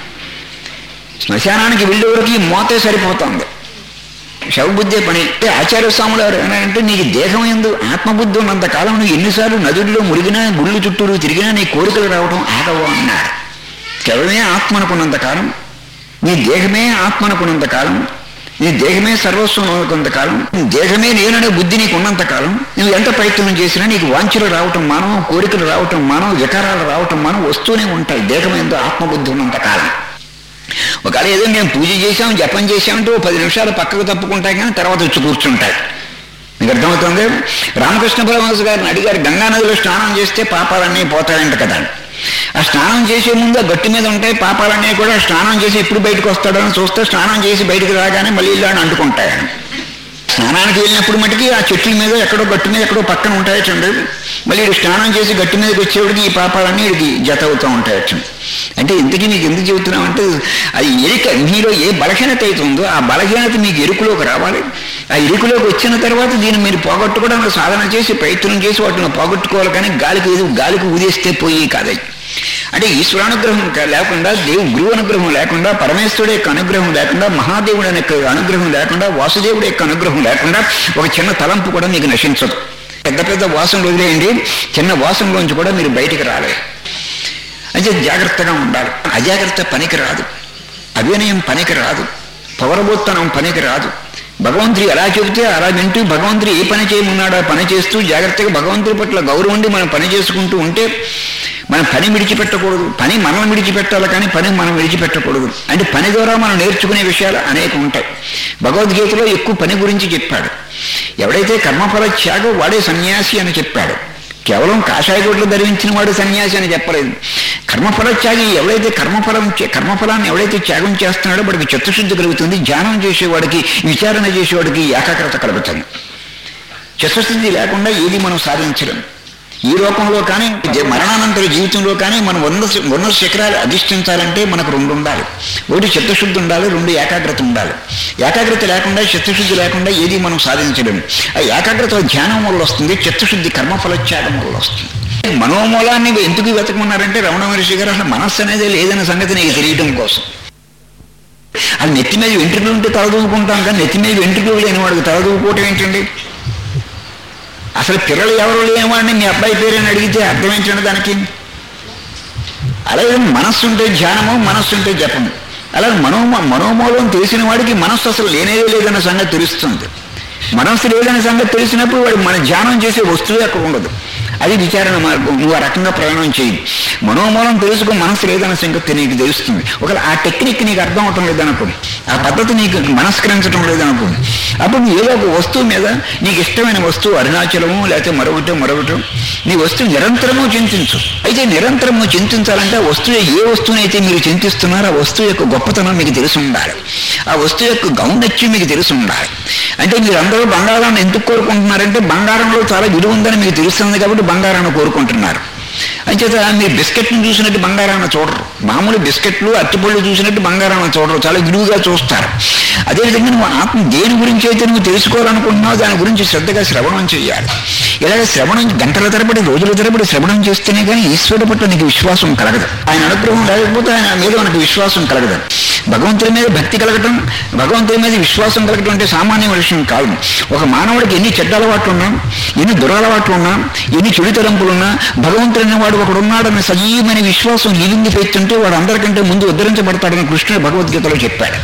శ్మశానానికి వెళ్ళేవరకు ఈ మోతే సరిపోతుంది శవబుద్ధే పని అంటే ఆచార్య స్వాములు వారు ఏమంటే నీకు దేహం ఎందు ఆత్మబుద్ధి ఉన్నంత కాలం నువ్వు ఎన్నిసార్లు నదుల్లో మురిగినా గుళ్ళు చుట్టూరు తిరిగినా నీ కోరికలు రావడం ఆగవు అన్నారు కేవలమే ఆత్మ అనుకున్నంత కాలం నీ దేహమే ఆత్మ అనుకున్నంత కాలం నీ దేహమే సర్వస్వం అనుకున్నంత కాలం నీ దేహమే నేననే బుద్ధి నీకు ఉన్నంత కాలం నువ్వు ఎంత ప్రయత్నం చేసినా నీకు వాంఛలు రావటం మానం కోరికలు రావటం మానం వికారాలు రావటం మానం వస్తూనే ఉంటాయి దేహం ఎందు ఆత్మబుద్ధి ఉన్నంత కాలం ఒకవేళ ఏదో మేము పూజ చేశాం జపం చేశామంటే ఓ పది నిమిషాలు పక్కకు తప్పుకుంటాయి కానీ తర్వాత వచ్చి కూర్చుంటాయి మీకు అర్థమవుతుంది రామకృష్ణ పరమహంస గారిని అడిగారు గంగానదిలో స్నానం చేస్తే పాపాలన్నీ పోతాయంట కదా ఆ స్నానం చేసే ముందు ఆ గట్టి మీద ఉంటాయి పాపాలన్నీ కూడా స్నానం చేసి ఎప్పుడు బయటకు వస్తాడో అని చూస్తే స్నానం చేసి బయటకు రాగానే మళ్ళీ ఇల్లు అని అంటుకుంటాయని స్నానానికి వెళ్ళినప్పుడు మటుకి ఆ చెట్ల మీద ఎక్కడో గట్టు మీద ఎక్కడో పక్కన ఉంటాయటండి మళ్ళీ వీడు స్నానం చేసి గట్టి మీదకి వచ్చేవాడికి ఈ పాపాలన్నీ వీడికి జత అవుతూ ఉంటాయటండి అంటే ఇంతకీ నీకు ఎందుకు చెబుతున్నామంటే అది ఎరిక మీలో ఏ బలహీనత అయితే ఉందో ఆ బలహీనత మీకు ఎరుకులోకి రావాలి ఆ ఎరుకులోకి వచ్చిన తర్వాత దీన్ని మీరు పోగొట్టుకోవడానికి సాధన చేసి ప్రయత్నం చేసి వాటిని పోగొట్టుకోవాలి కానీ గాలికి ఏదో గాలికి ఊదేస్తే పోయి కాదයි అంటే ఈశ్వరానుగ్రహం క- లేకుండా దేవు గురువు అనుగ్రహం లేకుండా పరమేశ్వరుడు యొక్క అనుగ్రహం లేకుండా మహాదేవుడు యొక్క అనుగ్రహం లేకుండా వాసుదేవుడు యొక్క అనుగ్రహం లేకుండా ఒక చిన్న తలంపు కూడా మీకు నశించదు పెద్ద పెద్ద వాసనలు వదిలేయండి చిన్న వాసనలోంచి కూడా మీరు బయటికి రాలేరు అంటే జాగ్రత్తగా ఉండాలి అజాగ్రత్త పనికి రాదు అవినయం పనికి రాదు పవరబోత్తనం పనికి రాదు భగవంతుడు ఎలా చెబితే అలా వింటూ భగవంతుడు ఏ పని చేయమన్నాడో ఆ పని చేస్తూ జాగ్రత్తగా భగవంతుడి పట్ల గౌరవం ఉండి మనం పని చేసుకుంటూ ఉంటే మనం పని విడిచిపెట్టకూడదు పని మనం విడిచిపెట్టాలి కానీ పని మనం విడిచిపెట్టకూడదు అంటే పని ద్వారా మనం నేర్చుకునే విషయాలు అనేక ఉంటాయి భగవద్గీతలో ఎక్కువ పని గురించి చెప్పాడు ఎవడైతే కర్మఫల త్యాగం వాడే సన్యాసి అని చెప్పాడు కేవలం కాషాయ కోట్లు ధరించిన వాడు సన్యాసి అని చెప్పలేదు కర్మఫల త్యాగి ఎవడైతే కర్మఫలం చే- కర్మఫలాన్ని ఎవడైతే త్యాగం చేస్తున్నాడో వాడికి చిత్తశుద్ధి కలుగుతుంది ధ్యానం చేసేవాడికి విచారణ చేసేవాడికి ఏకాగ్రత కలుగుతుంది చిత్తశుద్ధి లేకుండా ఏది మనం సాధించలేం ఈ లోకంలో కానీ జ- మరణానంతర జీవితంలో కానీ మనం ఉన్న ఉన్న శిఖరాలు అధిష్ఠించాలంటే మనకు రెండు ఉండాలి ఒకటి చిత్తశుద్ధి ఉండాలి రెండు ఏకాగ్రత ఉండాలి ఏకాగ్రత లేకుండా చిత్తశుద్ధి లేకుండా ఏది మనం సాధించలేము ఆ ఏకాగ్రత ధ్యానం వల్ల వస్తుంది చిత్తశుద్ధి కర్మఫల త్యాగం వల్ల వస్తుంది మనోమూలాన్ని ఎందుకు వెతకమన్నారంటే రమణ మహర్షి గారు అసలు మనస్సు అనేది లేదన్న సంగతి నీకు తెలియడం కోసం అది నెత్తి మీద వెంట్రుకలు ఉంటే తలదూకుంటాం కానీ నెత్తి మీద వెంట్రుకలు లేని వాడికి తలదూకోవటం ఏంటండి అసలు పిల్లలు ఎవరు లేనివాడిని మీ అబ్బాయి పేరని అడిగితే అర్థం ఏంటండి దానికి అలాగే మనస్సు ఉంటే ధ్యానము మనస్సు ఉంటే జపము అలాగే మనో మనోమూలం తెలిసిన వాడికి మనస్సు అసలు లేనేదే లేదన్న సంగతి తెలుస్తుంది మనస్సు లేదన్న సంగతి తెలిసినప్పుడు వాడు మన ధ్యానం చేసే వస్తువు అక్కడ ఉండదు అది విచారణ మార్గం నువ్వు ఆ రకంగా ప్రయాణం చేయి మనోమూలం తెలుసుకో మనస్సు లేదన్న సంగతి నీకు తెలుస్తుంది ఒకవేళ ఆ టెక్నిక్ నీకు అర్థం అవటం లేదనుకో ఆ పద్ధతి నీకు మనస్కరించడం లేదనుకో అప్పుడు నువ్వు ఏదో ఒక వస్తువు మీద నీకు ఇష్టమైన వస్తువు అరుణాచలము లేకపోతే మరొకటి మరొకటి నీ వస్తువు నిరంతరము చింతించు అయితే నిరంతరము చింతించాలంటే ఆ వస్తువు ఏ వస్తువునైతే మీరు చింతిస్తున్నారో ఆ వస్తువు యొక్క గొప్పతనం మీకు తెలిసి ఉండాలి ఆ వస్తువు యొక్క గౌన్నత్యం మీకు తెలిసి ఉండాలి అంటే మీరు అందరూ బంగారాన్ని ఎందుకు కోరుకుంటున్నారంటే బంగారంలో చాలా విలువ ఉందని మీకు తెలుస్తుంది కాబట్టి బంగారాన్ని కోరుకుంటున్నారు అంచేత మీరు బిస్కెట్ని చూసినట్టు బంగారాన్ని చూడరు మామూలు బిస్కెట్లు అట్టిపళ్ళు చూసినట్టు బంగారాన్ని చూడరు చాలా విలువగా చూస్తారు అదేవిధంగా నువ్వు ఆత్మ దేని గురించి అయితే నువ్వు తెలుసుకోవాలనుకుంటున్నావు దాని గురించి శ్రద్ధగా శ్రవణం చేయాలి ఇలాగ శ్రవణం గంటల తరబడి రోజుల తరబడి శ్రవణం చేస్తేనే కానీ ఈశ్వరుడు పట్ల నీకు విశ్వాసం కలగదు ఆయన అనుగ్రహం లేకపోతే ఆయన మీద మనకు విశ్వాసం కలగదు భగవంతుడి మీద భక్తి కలగటం భగవంతుడి మీద విశ్వాసం కలగటం అంటే సామాన్య విషయం కాదు ఒక మానవుడికి ఎన్ని చెడ్డ అలవాట్లు ఉన్నా ఎన్ని దురలవాట్లు ఉన్నా ఎన్ని చెడు తలంపులున్నా భగవంతుడు అనేవాడు ఒకడు ఉన్నాడన్న సజీవమైన విశ్వాసం నిలింది పెడుతుంటే వాడు అందరికంటే ముందు ఉద్ధరించబడతాడని కృష్ణుడు భగవద్గీతలో చెప్పాడు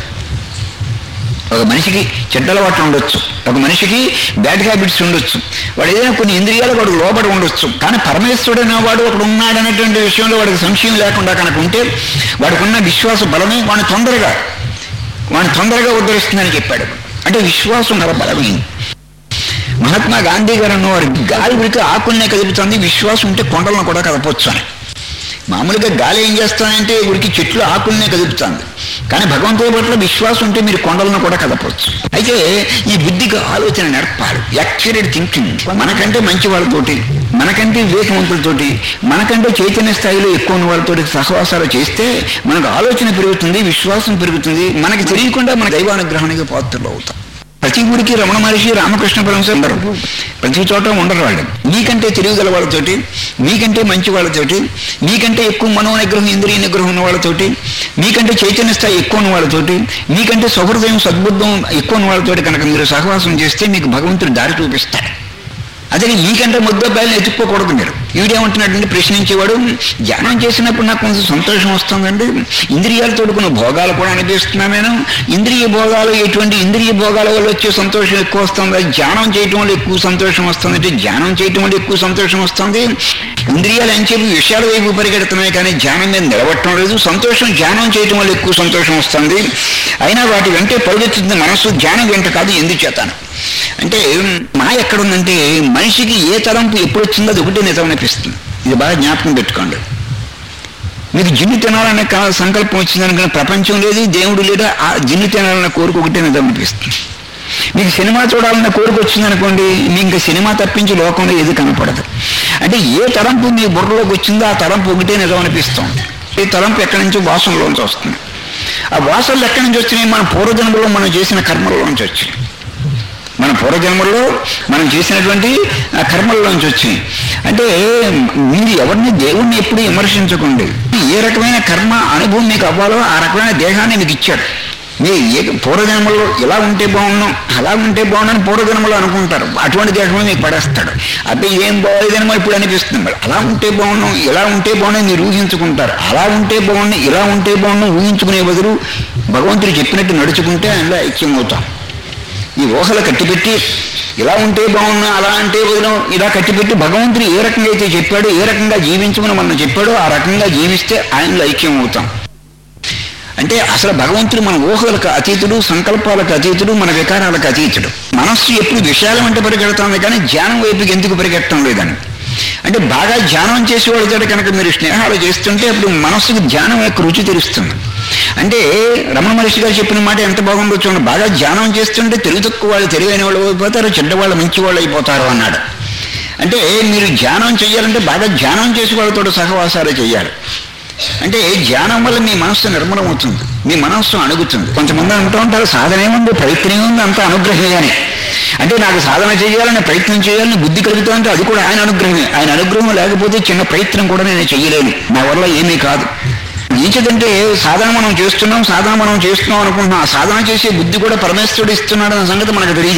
ఒక మనిషికి చెడ్డ అలవాట్లు ఉండొచ్చు ఒక మనిషికి బ్యాడ్ హ్యాబిట్స్ ఉండొచ్చు వాడు ఏదైనా కొన్ని ఇంద్రియాలు వాడు లోబడి ఉండొచ్చు కానీ పరమేశ్వరుడు అనేవాడు ఒకడు ఉన్నాడనేటువంటి విషయంలో వాడికి సంశయం లేకుండా కనుక ఉంటే వాడికున్న విశ్వాస బలమే వాడిని తొందరగా వాడిని తొందరగా ఉద్ధరిస్తుందని చెప్పాడు అంటే విశ్వాసం చాలా బలమైంది మహాత్మా గాంధీ గారు అన్నవారు గాలి ఉడికి ఆకుల్నే కదుపుతుంది విశ్వాసం ఉంటే కొండలను కూడా కదపొచ్చు అని మామూలుగా గాలి ఏం చేస్తానంటే ఉడికి చెట్లు ఆకుల్నే కదుపుతుంది కానీ భగవంతుడి పట్ల విశ్వాసం ఉంటే మీరు కొండలను కూడా కదపవచ్చు అయితే ఈ బుద్ధికి ఆలోచన నేర్పాలి యాక్చురేట్ థింకింగ్ మనకంటే మంచి వాళ్ళతోటి మనకంటే వివేకవంతులతోటి మనకంటే చైతన్య స్థాయిలో ఎక్కువ ఉన్న వాళ్ళతోటి సహవాసాలు చేస్తే మనకు ఆలోచన పెరుగుతుంది విశ్వాసం పెరుగుతుంది మనకి తెలియకుండా మన దైవానుగ్రహానికి పాత్రలు అవుతాం ప్రతి ఊరికి రమణ మహర్షి రామకృష్ణ పరమశ ఉండరు ప్రతి చోట ఉండరు వాళ్ళు మీకంటే తెలియగల వాళ్ళతోటి మీకంటే మంచి వాళ్ళతోటి మీకంటే ఎక్కువ మనో నిగ్రహం ఇంద్రియ నిగ్రహం ఉన్న వాళ్ళతోటి మీకంటే చైతన్య స్థాయి ఎక్కువ ఉన్న వాళ్ళతోటి మీకంటే సహృదయం సద్బుద్ధం ఎక్కువ ఉన్న వాళ్ళతోటి కనుక మీరు సహవాసం చేస్తే మీకు భగవంతుడు దారి చూపిస్తాడు అదే మీకంటే ముద్దబ్బాయిని ఎత్తుక్కోకూడదు మీరు వీడేమంటున్నాడంటే ప్రశ్నించేవాడు ధ్యానం చేసినప్పుడు నాకు కొంచెం సంతోషం వస్తుందండి ఇంద్రియాలతో కొన్ని భోగాలు కూడా అనిపిస్తున్నా నేను ఇంద్రియ భోగాలు ఎటువంటి ఇంద్రియ భోగాల వల్ల వచ్చే సంతోషం ఎక్కువ వస్తుంది ధ్యానం చేయటం వల్ల ఎక్కువ సంతోషం వస్తుంది అంటే ధ్యానం చేయటం వల్ల ఎక్కువ సంతోషం వస్తుంది ఇంద్రియాలు అని చెప్పి విషయాల వైపు పరిగెడుతున్నాయి కానీ ధ్యానం మీద నిలబట్టడం లేదు సంతోషం ధ్యానం చేయటం వల్ల ఎక్కువ సంతోషం వస్తుంది అయినా వాటి వెంటే పరుగెత్తుతుంది మనస్సు ధ్యానం వెంట కాదు ఎందుచేతాను అంటే మా ఎక్కడుందంటే మనిషికి ఏ తలంపు ఎప్పుడు వచ్చిందో అది ఒకటే నిజం అనిపిస్తుంది ఇది బాగా జ్ఞాపకం పెట్టుకోండి మీకు జిన్ను తినాలనే కా- సంకల్పం వచ్చిందనుకున్న ప్రపంచం లేదు దేవుడు లేదా ఆ జిన్ను తినాలన్న కోరిక ఒకటే నిజం అనిపిస్తుంది మీకు సినిమా చూడాలన్న కోరిక వచ్చిందనుకోండి మీ ఇంకా సినిమా తప్పించి లోకంలో ఏది కనపడదు అంటే ఏ తలంపు మీ బుర్రలోకి వచ్చిందో ఆ తలంపు ఒకటే నిజం అనిపిస్తుంది ఈ తలంపు ఎక్కడి నుంచో వాసనలోంచి వస్తుంది ఆ వాసనలు ఎక్కడి నుంచి వచ్చినాయి మన పూర్వజన్మలో మనం చేసిన కర్మల్లోంచి వచ్చినాయి మన పూర్వజన్మల్లో మనం చేసినటువంటి ఆ కర్మల్లోంచి వచ్చినాయి అంటే మీరు ఎవరిని దేవుణ్ణి ఎప్పుడు విమర్శించకండి ఏ రకమైన కర్మ అనుభవం మీకు అవ్వాలో ఆ రకమైన దేహాన్ని మీకు ఇచ్చాడు మీ ఏ పూర్వజన్మలో ఇలా ఉంటే బాగున్నాం అలా ఉంటే బాగున్నాను పూర్వజన్మలో అనుకుంటారు అటువంటి దేహమే మీకు పడేస్తాడు అబ్బే ఏం బాగోలేదని ఇప్పుడు అనిపిస్తుంది మరి అలా ఉంటే బాగున్నాం ఇలా ఉంటే బాగున్నాయి మీరు ఊహించుకుంటారు అలా ఉంటే బాగున్నాయి ఇలా ఉంటే బాగున్నాం ఊహించుకునే బదులు భగవంతుడు చెప్పినట్టు నడుచుకుంటే అందులో ఐక్యం అవుతాం ఈ ఊహలు కట్టిపెట్టి ఇలా ఉంటే బాగున్నా అలా అంటే వదిలం ఇలా కట్టిపెట్టి భగవంతుడు ఏ రకంగా అయితే చెప్పాడో ఏ రకంగా జీవించమని మనం చెప్పాడో ఆ రకంగా జీవిస్తే ఆయనలో ఐక్యం అవుతాం అంటే అసలు భగవంతుడు మన ఊహలకు అతీతుడు సంకల్పాలకు అతీతుడు మన వికారాలకు అతీతుడు మనస్సు ఎప్పుడు విషయాల వెంట పరిగెడుతుంది కానీ ధ్యానం వైపుకి ఎందుకు పరిగెట్టడం లేదని అంటే బాగా ధ్యానం చేసే వాళ్ళతో కనుక మీరు స్నేహాలు చేస్తుంటే అప్పుడు మనస్సుకు ధ్యానం యొక్క రుచి తెలుస్తుంది అంటే రమణ మహర్షి గారు చెప్పిన మాట ఎంత బాగుందో చూడండి బాగా ధ్యానం చేస్తుంటే తెలుగు తక్కువ వాళ్ళు తెలివైన వాళ్ళు అయిపోతారు చెడ్డవాళ్ళు మంచి వాళ్ళు అయిపోతారు అన్నాడు అంటే మీరు ధ్యానం చేయాలంటే బాగా ధ్యానం చేసి వాళ్ళతో సహవాసాలు చేయాలి అంటే ధ్యానం వల్ల మీ మనస్సు నిర్మలమవుతుంది మీ మనస్సు అణుగుతుంది కొంతమంది అంటూ ఉంటారు సాధన ఏముంది ప్రయత్నం ఉంది అంత అనుగ్రహమే అని అంటే నాకు సాధన చేయాలని ప్రయత్నం చేయాలని బుద్ధి కలుగుతా అంటే అది కూడా ఆయన అనుగ్రహమే ఆయన అనుగ్రహం లేకపోతే చిన్న ప్రయత్నం కూడా నేను చేయలేను నా వల్ల ఏమీ కాదు ఏంటంటే సాధన మనం చేస్తున్నాం సాధన మనం చేస్తున్నాం అనుకుంటున్నాం ఆ సాధన చేసే బుద్ధి కూడా పరమేశ్వరుడు ఇస్తున్నాడు అన్న సంగతి మనకు తెలియదు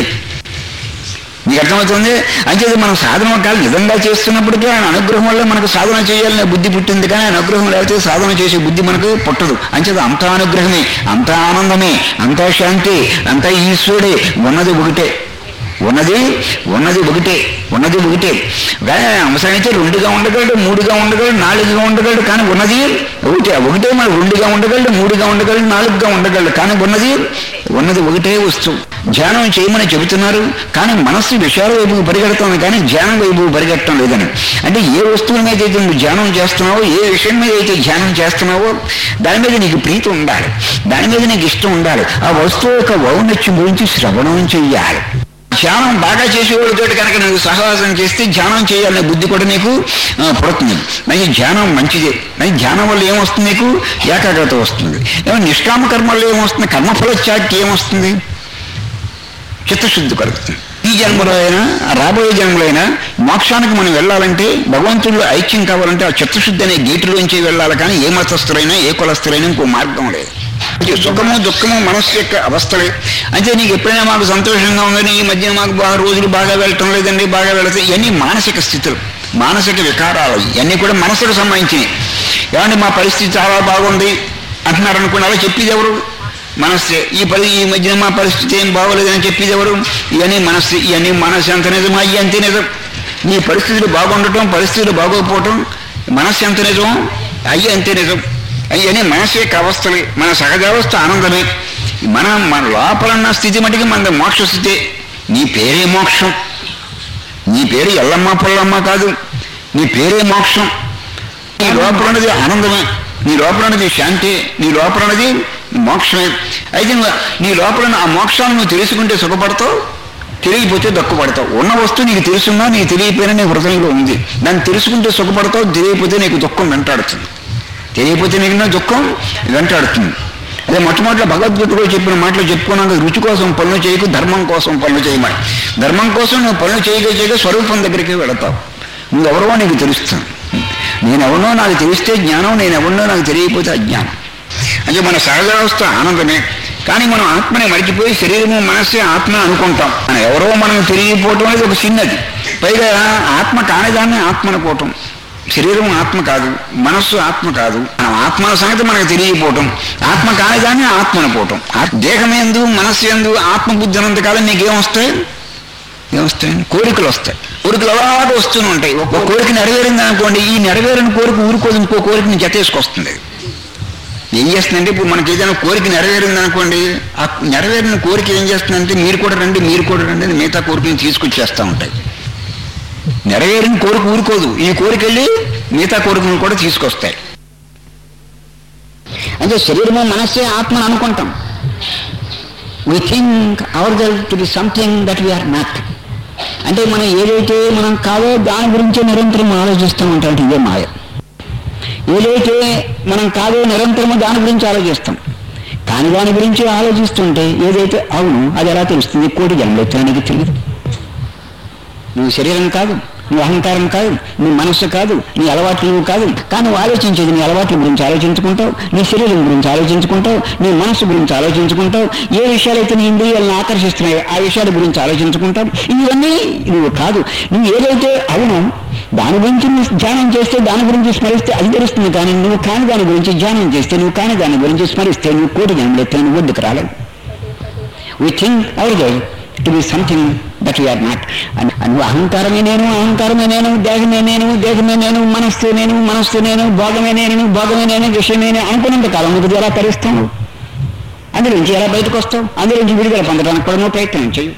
మీకు అర్థమవుతుంది అంచేది మనం సాధన కాదు నిజంగా చేస్తున్నప్పటికీ ఆయన అనుగ్రహం వల్ల మనకు సాధన చేయాలనే బుద్ధి పుట్టింది కానీ ఆయన అనుగ్రహం లేకపోతే సాధన చేసే బుద్ధి మనకు పుట్టదు అంచేది అంతా అనుగ్రహమే అంతా ఆనందమే అంతా శాంతి అంతా ఈశ్వరుడే ఉన్నది ఒకటే ఉన్నది ఉన్నది ఒకటే ఉన్నది ఒకటే అంశానికి రెండుగా ఉండగలడు మూడుగా ఉండగలడు నాలుగుగా ఉండగలడు కానీ ఉన్నది ఒకటే ఒకటే మరి రెండుగా ఉండగలడు మూడుగా ఉండగలడు నాలుగుగా ఉండగలడు కానీ ఉన్నది ఉన్నది ఒకటే వస్తువు ధ్యానం చేయమని చెబుతున్నారు కానీ మనస్సు విషయాల వైపు పరిగెడుతుంది కానీ ధ్యానం వైపు పరిగెట్టడం లేదని అంటే ఏ వస్తువు మీద అయితే నువ్వు ధ్యానం చేస్తున్నావో ఏ విషయం మీద అయితే ధ్యానం చేస్తున్నావో దాని మీద నీకు ప్రీతి ఉండాలి దాని మీద నీకు ఇష్టం ఉండాలి ఆ వస్తువు యొక్క ఔన్నత్యం గురించి శ్రవణం చెయ్యాలి ధ్యానం బాగా చేసేవాడితో కనుక నువ్వు సహవాసం చేస్తే ధ్యానం చేయాలనే బుద్ధి కూడా నీకు ఆ, పుడుతుంది మరి ధ్యానం మంచిదే మరి ధ్యానం వల్ల ఏమొస్తుంది నీకు ఏకాగ్రత వస్తుంది ఏమో నిష్కామ కర్మ వల్ల ఏమొస్తుంది కర్మఫల చాట్ ఏమొస్తుంది చిత్తశుద్ధి కలుగుతుంది ఈ జన్మలో అయినా రాబోయే జన్మలో అయినా మోక్షానికి మనం వెళ్ళాలంటే భగవంతుడు ఐక్యం కావాలంటే ఆ చిత్తశుద్ధి అనే గేటులోంచి వెళ్ళాలి కానీ ఏ మతస్థులైనా ఏ కులస్థులైనా ఇంకో మార్గం లేదు ఇది సుఖము దుఃఖము మనస్సు యొక్క అవస్థలే అంటే నీకు ఎప్పుడైనా మాకు సంతోషంగా ఉందని ఈ మధ్య మాకు బాగా రోజులు బాగా వెళ్ళటం లేదండి బాగా వెళతాయి ఇవన్నీ మానసిక స్థితులు మానసిక వికారాలు ఇవన్నీ కూడా మనసుకు సంబంధించినవి ఏమంటే మా పరిస్థితి చాలా బాగుంది అంటున్నారు అనుకోండి అలా చెప్పేది ఎవరు మనస్సే ఈ పరి ఈ మధ్యన మా పరిస్థితి ఏం బాగోలేదని చెప్పేది ఎవరు ఇవన్నీ మనస్సు ఇవన్నీ మనస్సు ఎంత నిజం అయ్యి అంతే నిజం నీ పరిస్థితులు బాగుండటం పరిస్థితులు బాగోకపోవటం మనస్సు ఎంత నిజం అయ్యి అంతే నిజం అవన్నీ మనసు యొక్క అవస్థలే మన సహజావస్థ ఆనందమే మన మన లోపల ఉన్న స్థితి మటుకు మన మోక్ష స్థితి నీ పేరే మోక్షం నీ పేరు ఎల్లమ్మ పొల్లమ్మ కాదు నీ పేరే మోక్షం నీ లోపల ఉన్నది ఆనందమే నీ లోపల ఉన్నది శాంతి నీ లోపల ఉన్నది మోక్షమే అయితే నువ్వు నీ లోపల ఉన్న ఆ మోక్షాన్ని నువ్వు తెలుసుకుంటే సుఖపడతావు తెలియకపోతే దక్కుపడతావు ఉన్న వస్తువు నీకు తెలుసున్నా నీకు తెలియపోయినా నీ హృదయంలో ఉంది దాన్ని తెలుసుకుంటే సుఖపడతావు తెలియకపోతే నీకు దుఃఖం వెంటాడుతుంది తెలియకపోతే నీకు దుఃఖం వెంటాడుతుంది అదే మొట్టమొదటి భగవద్గీతలో చెప్పిన మాటలు చెప్పుకున్నాక రుచి కోసం పనులు చేయకు ధర్మం కోసం పనులు చేయమని ధర్మం కోసం నువ్వు పనులు చేయగా చేయగా స్వరూపం దగ్గరికి వెళతావు నువ్వెవరో నీకు తెలుస్తాను నేనెవరినో నాకు తెలిస్తే జ్ఞానం నేనెవరినో నాకు తెలియకపోతే అజ్ఞానం అంటే మన సహజావస్థ ఆనందమే కానీ మనం ఆత్మని మరిచిపోయి శరీరము మనస్సే ఆత్మ అనుకుంటాం మనం ఎవరో మనం తెలియకపోవటం అనేది ఒక చిన్నది పైగా ఆత్మ కానిదాన్ని ఆత్మ అనుకోవటం శరీరం ఆత్మ కాదు మనస్సు ఆత్మ కాదు మనం ఆత్మ సంగతి మనకు తెలియకపోవటం ఆత్మ కానిదాన్ని ఆత్మ అనుకోవటం ఆ- దేహం ఎందు మనస్సు ఎందు ఆత్మ బుద్ధి ఉన్నంత కాలం నీకేమొస్తాయి ఏమొస్తాయి కోరికలు వస్తాయి కోరికలు అలాగే వస్తూనే ఉంటాయి ఒక కోరిక నెరవేరింది అనుకోండి ఈ నెరవేరిన కోరిక ఊరుకోదు ఇంకో కోరికని జతేసుకొస్తుంది ఏం చేస్తుందంటే ఇప్పుడు మనకి ఏదైనా కోరిక నెరవేరింది అనుకోండి ఆ నెరవేరిన కోరిక ఏం చేస్తుందంటే మీరు కూడా రండి మీరు కూడా రండి అని మిగతా కోరికలను తీసుకొచ్చేస్తూ ఉంటాయి నెరవేరిన కోరిక ఊరుకోదు ఈ కోరిక వెళ్ళి మిగతా కోరికలను కూడా తీసుకొస్తాయి అంటే శరీరము మనస్సే ఆత్మను అనుకుంటాం we think our self to be something that we are not అంటే మనం ఏదైతే మనం కాదో దాని గురించే నిరంతరం ఆలోచిస్తూ ఉంటాం ఇదే మాయ ఏదైతే మనం కాదో నిరంతరము దాని గురించి ఆలోచిస్తాం కాని దాని గురించి ఆలోచిస్తుంటే ఏదైతే అవును అది ఎలా తెలుస్తుంది కోటి జన్మలెత్తడానికి తెలియదు నువ్వు శరీరం కాదు నీ అహంకారం కాదు నీ మనస్సు కాదు నీ అలవాట్లు నువ్వు కాదు కానీ నువ్వు ఆలోచించేది నీ అలవాట్ల గురించి ఆలోచించుకుంటావు నీ శరీరం గురించి ఆలోచించుకుంటావు నీ మనస్సు గురించి ఆలోచించుకుంటావు ఏ విషయాలైతే నీ ఇంద్రియాలను ఆకర్షిస్తున్నాయో ఆ విషయాల గురించి ఆలోచించుకుంటావు ఇవన్నీ నువ్వు కాదు నువ్వు ఏదైతే అవునో దాని గురించి నువ్వు ధ్యానం చేస్తే దాని గురించి స్మరిస్తే అది తెలుస్తుంది కానీ నువ్వు కాని దాని గురించి ధ్యానం చేస్తే నువ్వు కాని దాని గురించి స్మరిస్తే నువ్వు కోటి జన్మలెత్తే నువ్వు వద్దుకు రాలేవు we think our guide to be something that we are not నువ్వు అహంకారమే నేను అహంకారమే నేను దేహమే నేను దేహమే నేను మనస్సు నేను మనస్సు నేను భోగమే నేను భోగమే నేను విషయమే నేను అనుకున్నంత కాలం నువ్వు ఎలా తరిస్తావు అందులోంచి ఎలా బయటకు వస్తావు అందులోంచి విడుదల పొందడానికి కూడా నువ్వు ప్రయత్నం చేయు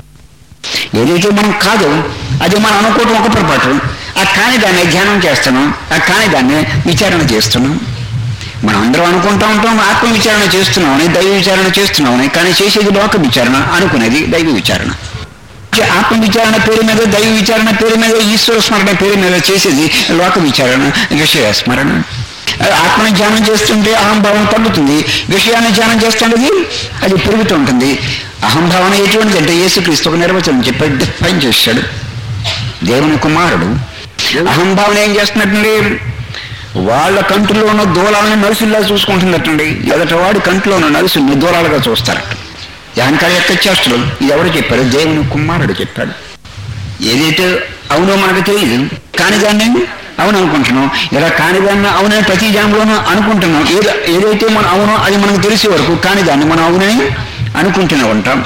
ఏదైతే మనం కాదు అది మనం అనుకోవటం ఒక పొరపాటు ఆ కాని దాన్ని ధ్యానం చేస్తున్నాం ఆ కాని దాన్ని విచారణ చేస్తున్నాం మనం అందరం అనుకుంటా ఉంటాం ఆత్మ విచారణ చేస్తున్నామని దైవ విచారణ చేస్తున్నామని కానీ చేసేది లోక విచారణ అనుకునేది దైవ విచారణ ఆత్మ విచారణ పేరు మీద దైవ విచారణ పేరు మీద ఈశ్వర స్మరణ పేరు మీద చేసేది లోక విచారణ విషయ స్మరణ ఆత్మని ధ్యానం చేస్తుంటే అహంభావం తగ్గుతుంది విషయాన్ని ధ్యానం చేస్తుండేది అది పెరుగుతుంటుంది అహంభావన ఎటువంటిది అంటే యేసుక్రీస్తు ఒక నిర్వచనం చెప్పాడు డిఫైన్ చేశాడు దేవుని కుమారుడు అహంభావన ఏం చేస్తున్నట్టండి వాళ్ళ కంటిలో ఉన్న దూలాలను నలుసుల్లా చూసుకుంటున్నట్టండి ఎదట వాడి కంటిలో ఉన్న నలుసుల్ని దూరాలుగా చూస్తారట అహంకార యొక్క చేష్టలు ఇది ఎవరు చెప్పారు దేవుని కుమారుడు చెప్పాడు ఏదైతే అవునో మనకు తెలియదు కాని దాన్ని అవును అనుకుంటున్నాం ఇలా కాని దాన్ని అవునని ప్రతి జనంలోనూ అనుకుంటున్నాం ఏదో ఏదైతే మనం అవునో అది మనకు తెలిసే వరకు కాని దాన్ని మనం అవునని అనుకుంటూనే ఉంటాం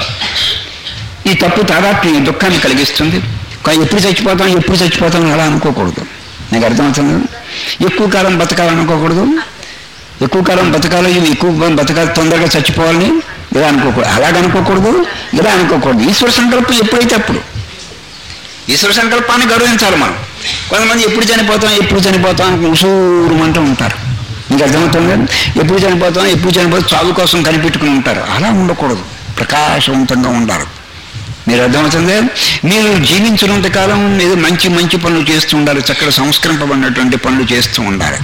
ఈ తప్పు తాదాత్మ్యం దుఃఖాన్ని కలిగిస్తుంది కానీ ఎప్పుడు చచ్చిపోతాం ఎప్పుడు చచ్చిపోతాం అలా అనుకోకూడదు నాకు అర్థమవుతుంది ఎక్కువ కాలం బతకాలని అనుకోకూడదు ఎక్కువ కాలం బతకాలి ఇవి ఎక్కువ బతకాలి తొందరగా చచ్చిపోవాలని ఇలా అనుకోకూడదు అలాగ అనుకోకూడదు ఇలా అనుకోకూడదు ఈశ్వర సంకల్పం ఎప్పుడైతే అప్పుడు ఈశ్వర సంకల్పాన్ని గౌరవించాలి మనం కొంతమంది ఎప్పుడు చనిపోతాం ఎప్పుడు చనిపోతాం అని ఉసూరుమంటూ ఉంటారు మీకు అర్థమవుతుంది ఎప్పుడు చనిపోతాం ఎప్పుడు చనిపోతాం చావు కోసం కనిపెట్టుకుని ఉంటారు అలా ఉండకూడదు ప్రకాశవంతంగా ఉండాలి మీరు అర్థమవుతుంది మీరు జీవించినంత కాలం ఏదో మంచి మంచి పనులు చేస్తూ ఉండాలి చక్కగా సంస్కరింపబడినటువంటి పనులు చేస్తూ ఉండాలి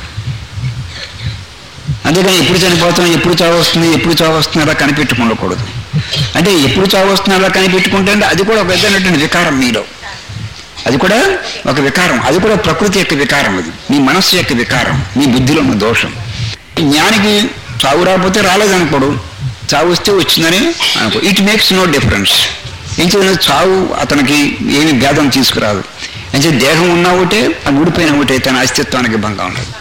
అంతేగాని ఎప్పుడు చనిపోతాం ఎప్పుడు చావు వస్తుంది ఎప్పుడు చావు వస్తుంది అలా కనిపెట్టుకుండకూడదు అంటే ఎప్పుడు చావు వస్తుంది అలా కనిపెట్టుకుంటే అంటే అది కూడా ఒక విధమైనటువంటి వికారం మీలో అది కూడా ఒక వికారం అది కూడా ప్రకృతి యొక్క వికారం అది మీ మనస్సు యొక్క వికారం మీ బుద్ధిలో ఉన్న దోషం జ్ఞానికి చావు రాకపోతే రాలేదనుకోడు చావు వస్తే వచ్చిందని అనుకో ఇట్ మేక్స్ నో డిఫరెన్స్ ఏం చేయాలి చావు అతనికి ఏమి భేదం తీసుకురాదు అంటే దేహం ఉన్నా ఒకటే ఆ ఊడిపోయిన ఒకటే తన అస్తిత్వానికి భంగం ఉండదు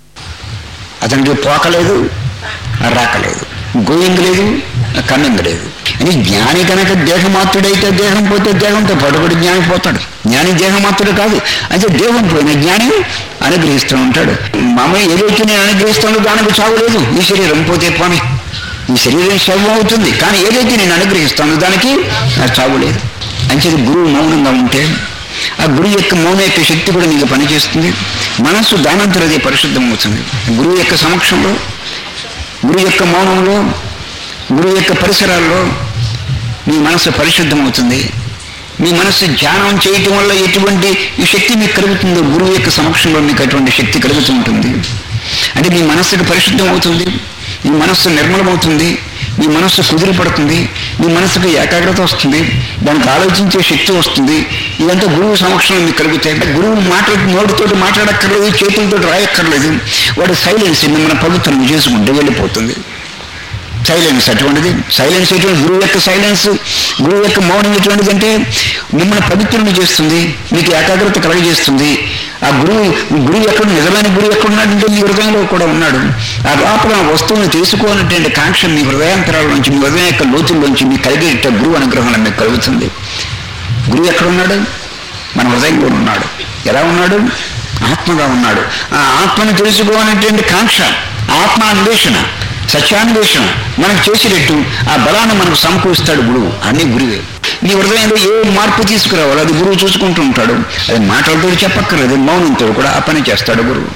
అతనికి పోకలేదు రాకలేదు గోయింగ్ లేదు కన్నింగ్ లేదు అని జ్ఞాని కనుక దేహమాత్రుడైతే దేహం పోతే దేహంతో పడుబడి జ్ఞాని పోతాడు జ్ఞాని దేహమాత్రుడు కాదు అంటే దేహం పోయిన జ్ఞాని అనుగ్రహిస్తూ ఉంటాడు మామూలు ఏదైతే నేను అనుగ్రహిస్తానో దానికి చావు లేదు ఈ శరీరం పోతే పోనీ ఈ శరీరం శవం అవుతుంది కానీ ఏదైతే నేను అనుగ్రహిస్తానో దానికి నాకు చావు లేదు అంచేది గురువు మౌనంగా ఉంటే ఆ గురువు యొక్క మౌనం యొక్క శక్తి కూడా నీకు పనిచేస్తుంది మనస్సు దానంతరదే పరిశుద్ధం అవుతుంది గురువు యొక్క సమక్షంలో గురువు యొక్క మౌనంలో గురువు యొక్క పరిసరాల్లో మీ మనస్సు పరిశుద్ధమవుతుంది మీ మనస్సు ధ్యానం చేయటం వల్ల ఎటువంటి ఈ శక్తి మీకు కలుగుతుందో గురువు యొక్క సమక్షంలో మీకు అటువంటి శక్తి కలుగుతూ ఉంటుంది అంటే మీ మనస్సుకు పరిశుద్ధం అవుతుంది మీ మనస్సు నిర్మలమవుతుంది మీ మనస్సు కుదిరిపడుతుంది మీ మనస్సుకు ఏకాగ్రత వస్తుంది దానికి ఆలోచించే శక్తి వస్తుంది ఇదంతా గురువు సమక్షంలో మీకు కలుగుతాయి అంటే గురువు మాటలు నోటితోటి మాట్లాడక్కర్లేదు చేతులతో రాయక్కర్లేదు వాడు సైలెన్స్ మిమ్మల్ని పవిత్రం చేసుకుంటూ వెళ్ళిపోతుంది సైలెన్స్ అటువంటిది సైలెన్స్ ఎటువంటి గురువు యొక్క సైలెన్స్ గురువు యొక్క మౌనం ఎటువంటిది అంటే మిమ్మల్ని పవిత్రుని చేస్తుంది మీకు ఏకాగ్రత కలగజేస్తుంది ఆ గురువు గురువు ఎక్కడ నిజమైన గురువు ఎక్కడ ఉన్నాడంటే మీ హృదయంలో కూడా ఉన్నాడు ఆ లోపల ఆ వస్తువుని తెలుసుకోనటువంటి కాంక్ష మీ హృదయాంతరాల నుంచి మీ హృదయం యొక్క లోతుల్లోంచి మీకు కలిగే గురువు అనుగ్రహం మీకు కలుగుతుంది గురువు ఎక్కడ ఉన్నాడు మన హృదయంలో ఉన్నాడు ఎలా ఉన్నాడు ఆత్మగా ఉన్నాడు ఆ ఆత్మను తెలుసుకోవాలనేటువంటి కాంక్ష ఆత్మ అన్వేషణ సత్యాన్వేషణ మనకు చేసేటట్టు ఆ బలాన్ని మనకు సమకూరుస్తాడు గురువు అన్ని గురువే నీ హృదయంలో ఏ మార్పు తీసుకురావాలో అది గురువు చూసుకుంటూ ఉంటాడు అది మాటలతో చెప్పక్కర్లేదు మౌనంతో కూడా ఆ పని చేస్తాడు గురువు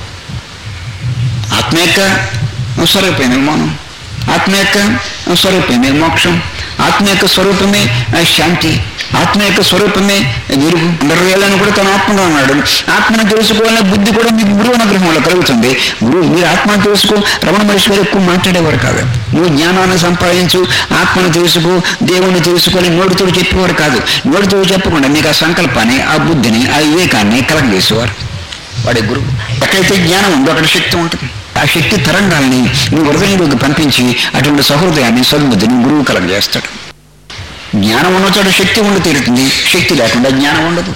ఆత్మ యొక్క స్వరూపమే మౌనం ఆత్మ యొక్క స్వరూపమే మోక్షం ఆత్మ యొక్క స్వరూపమే ఆ, శాంతి ఆత్మ యొక్క స్వరూపమే వెలుగు అందరిని కూడా తన ఆత్మగా ఉన్నాడు ఆత్మను తెలుసుకోవాలనే బుద్ధి కూడా మీకు గురువు అనుగ్రహంలో కలుగుతుంది గురువు మీరు ఆత్మను తెలుసుకో రమణ మహర్షి గారు ఎక్కువ మాట్లాడేవారు కాదు నువ్వు జ్ఞానాన్ని సంపాదించు ఆత్మను తెలుసుకో దేవుణ్ణి తెలుసుకొని నోటితో చెప్పేవారు కాదు నోటితో చెప్పకుండా నీకు ఆ సంకల్పాన్ని ఆ బుద్ధిని ఆ వివేకాన్ని కలగజేసేవారు వాడి గురువు ఎక్కడైతే జ్ఞానం ఉందో అక్కడ శక్తి ఉంటుంది ఆ శక్తి తరంగాల్ని నువ్వు హృదయంలోకి పంపించి అటువంటి సహృదయాన్ని సద్బుద్ధిని గురువు కలగజేస్తాడు జ్ఞానం ఉన్న చోట శక్తి ఉండి తీరుతుంది శక్తి లేకుండా జ్ఞానం ఉండదు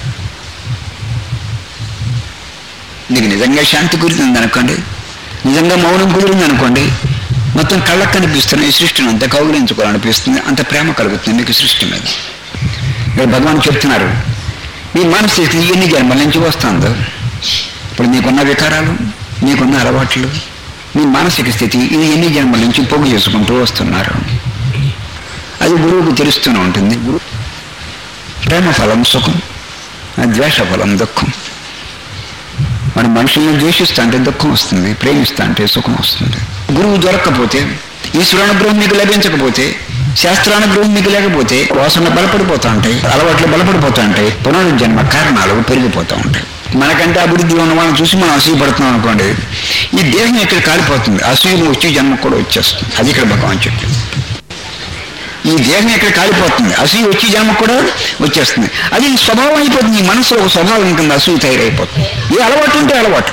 నీకు నిజంగా శాంతి కుదిరింది అనుకోండి నిజంగా మౌనం కుదిరింది అనుకోండి మొత్తం కళ్ళకు కనిపిస్తున్న ఈ సృష్టిని అంత కౌగిలించుకోవాలనిపిస్తుంది అంత ప్రేమ కలుగుతుంది మీకు సృష్టి మీద ఇక్కడ భగవాన్ చెప్తున్నారు మీ మనసు స్థితి ఎన్ని జన్మల నుంచి వస్తుందో ఇప్పుడు మీకున్న వికారాలు మీకున్న అలవాట్లు మీ మానసిక స్థితి ఇది ఎన్ని జన్మల నుంచి పోగు చేసుకుంటూ వస్తున్నారు అది గురువుకు తెలుస్తూనే ఉంటుంది గురు ప్రేమ ఫలం సుఖం ఆ ద్వేష ఫలం దుఃఖం మన మనుషుల్ని ద్వేషిస్తా అంటే దుఃఖం వస్తుంది ప్రేమిస్తా అంటే సుఖం వస్తుంది గురువు దొరక్కపోతే ఈశ్వరానుగ్రహం మీకు లభించకపోతే శాస్త్రానుగ్రహం మీకు లేకపోతే వాసన బలపడిపోతూ ఉంటాయి అలవాట్లు బలపడిపోతూ ఉంటాయి పునరుజ్జన్మ కారణాలు పెరిగిపోతూ ఉంటాయి మనకంటే అభివృద్ధి ఉన్న వాళ్ళని చూసి మనం అసూయపడుతున్నాం అనుకోండి ఈ దేహం ఇక్కడ కాలిపోతుంది అసూయలు వచ్చి జన్మ కూడా వచ్చేస్తుంది అది ఇక్కడ భగవాన్ చెప్పింది ఈ దేహం ఇక్కడ కాలిపోతుంది అసూయ వచ్చి జన్మ కూడా వచ్చేస్తుంది అది స్వభావం అయిపోతుంది ఈ మనసులో ఒక స్వభావం ఉంటుంది అసూయ తయారైపోతుంది ఏ అలవాటు ఉంటే అలవాటు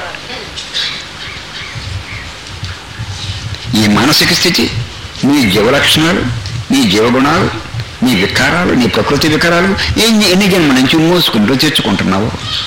ఈ మానసిక స్థితి నీ జీవ లక్షణాలు నీ జీవగుణాలు నీ వికారాలు నీ ప్రకృతి వికారాలు ఎన్ని ఎన్ని జన్మ నుంచి మోసుకుంటూ తెచ్చుకుంటున్నావు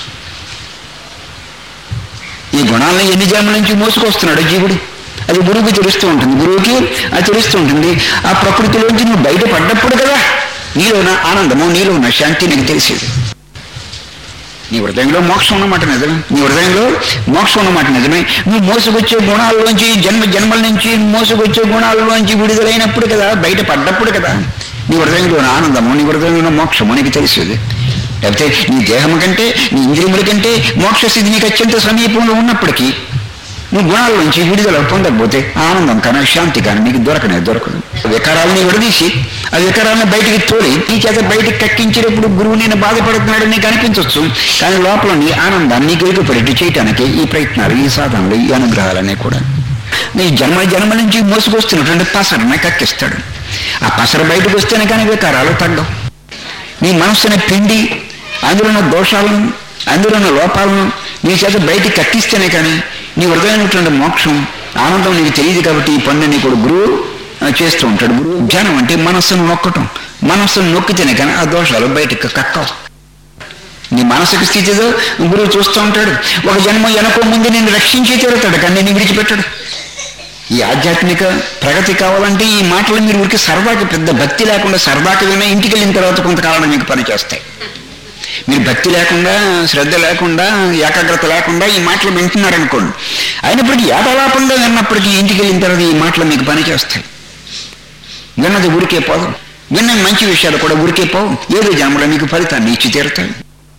ఈ గుణాలను ఎన్ని జన్మల నుంచి మోసుకొస్తున్నాడు జీవుడు అది గురువుకి తెలుస్తూ ఉంటుంది గురువుకి అది తెలుస్తూ ఉంటుంది ఆ ప్రకృతిలోంచి నువ్వు బయటపడ్డప్పుడు కదా నీలో ఉన్న ఆనందము నీలో ఉన్న శాంతి నీకు తెలిసేది నీ హృదయంలో మోక్షం ఉన్నమాట నిజమే నీ హృదయంలో మోక్షం ఉన్నమాట నిజమే నువ్వు మోసుకొచ్చే గుణాల్లోంచి జన్మ జన్మల నుంచి మోసుకొచ్చే గుణాల్లోంచి విడుదలైనప్పుడు కదా బయటపడ్డప్పుడు కదా నీ హృదయంలో ఉన్న ఆనందము నీ హృదయంలో ఉన్న మోక్షము నీకు తెలిసేది లేకపోతే నీ దేహం కంటే నీ ఇంద్రియముల కంటే మోక్ష స్థితి నీకు అత్యంత సమీపంలో ఉన్నప్పటికీ నువ్వు గుణాల నుంచి విడుదల పొందకపోతే ఆనందం కానీ శాంతి కానీ నీకు దొరకనే దొరకదు వికారాలని విడదీసి ఆ వికారాలను బయటికి తోడి నీ చేత బయటికి కక్కించేటప్పుడు గురువు నేను బాధపడుతున్నాడు నీకు అనిపించవచ్చు కానీ లోపల నీ ఆనందాన్ని నీకు ఎదుగుపడేట్టు చేయటానికి ఈ ప్రయత్నాలు ఈ సాధనలు ఈ అనుగ్రహాలనే కూడా నీ జన్మ జన్మ నుంచి మోసుకొస్తున్నటువంటి పసరనే కక్కిస్తాడు ఆ పసర బయటకు వస్తేనే కానీ వికారాలు తగ్గవు నీ మనస్సుని పిండి అందులో ఉన్న దోషాలను అందులో ఉన్న లోపాలను నీ చేత బయటికి కక్కిస్తేనే కానీ నీ హృదయమైనటువంటి మోక్షం ఆనందం నీకు తెలియదు కాబట్టి ఈ పనులు నీ కూడా గురువు ఆ, చేస్తూ ఉంటాడు గురువు ధ్యానం అంటే మనస్సును నొక్కటం మనస్సును నొక్కితేనే కానీ ఆ దోషాలు బయటకు కక్కవు నీ మానసిక స్థితిలో గురువు చూస్తూ ఉంటాడు ఒక జన్మ వెనక ముందు నేను రక్షించి తీరుతాడు కానీ నేను విడిచిపెట్టాడు ఈ ఆధ్యాత్మిక ప్రగతి కావాలంటే ఈ మాటలు మీరు ఊరికి సరదాకి పెద్ద భక్తి లేకుండా సరదాకి విన్నా ఇంటికి వెళ్ళిన తర్వాత కొంతకాలం మీకు పనిచేస్తాయి మీరు భక్తి లేకుండా శ్రద్ధ లేకుండా ఏకాగ్రత లేకుండా ఈ మాటలు వింటున్నారనుకోండి అయినప్పటికీ ఏకలాపంగా విన్నప్పటికీ ఇంటికి వెళ్ళిన తర్వాత ఈ మాటలు మీకు పనిచేస్తాయి విన్నది ఊరికే పోదు విన్న మంచి విషయాలు కూడా ఊరికే పోవు ఏదో జన్మలో మీకు ఫలితాన్ని ఇచ్చి తీరుతాయి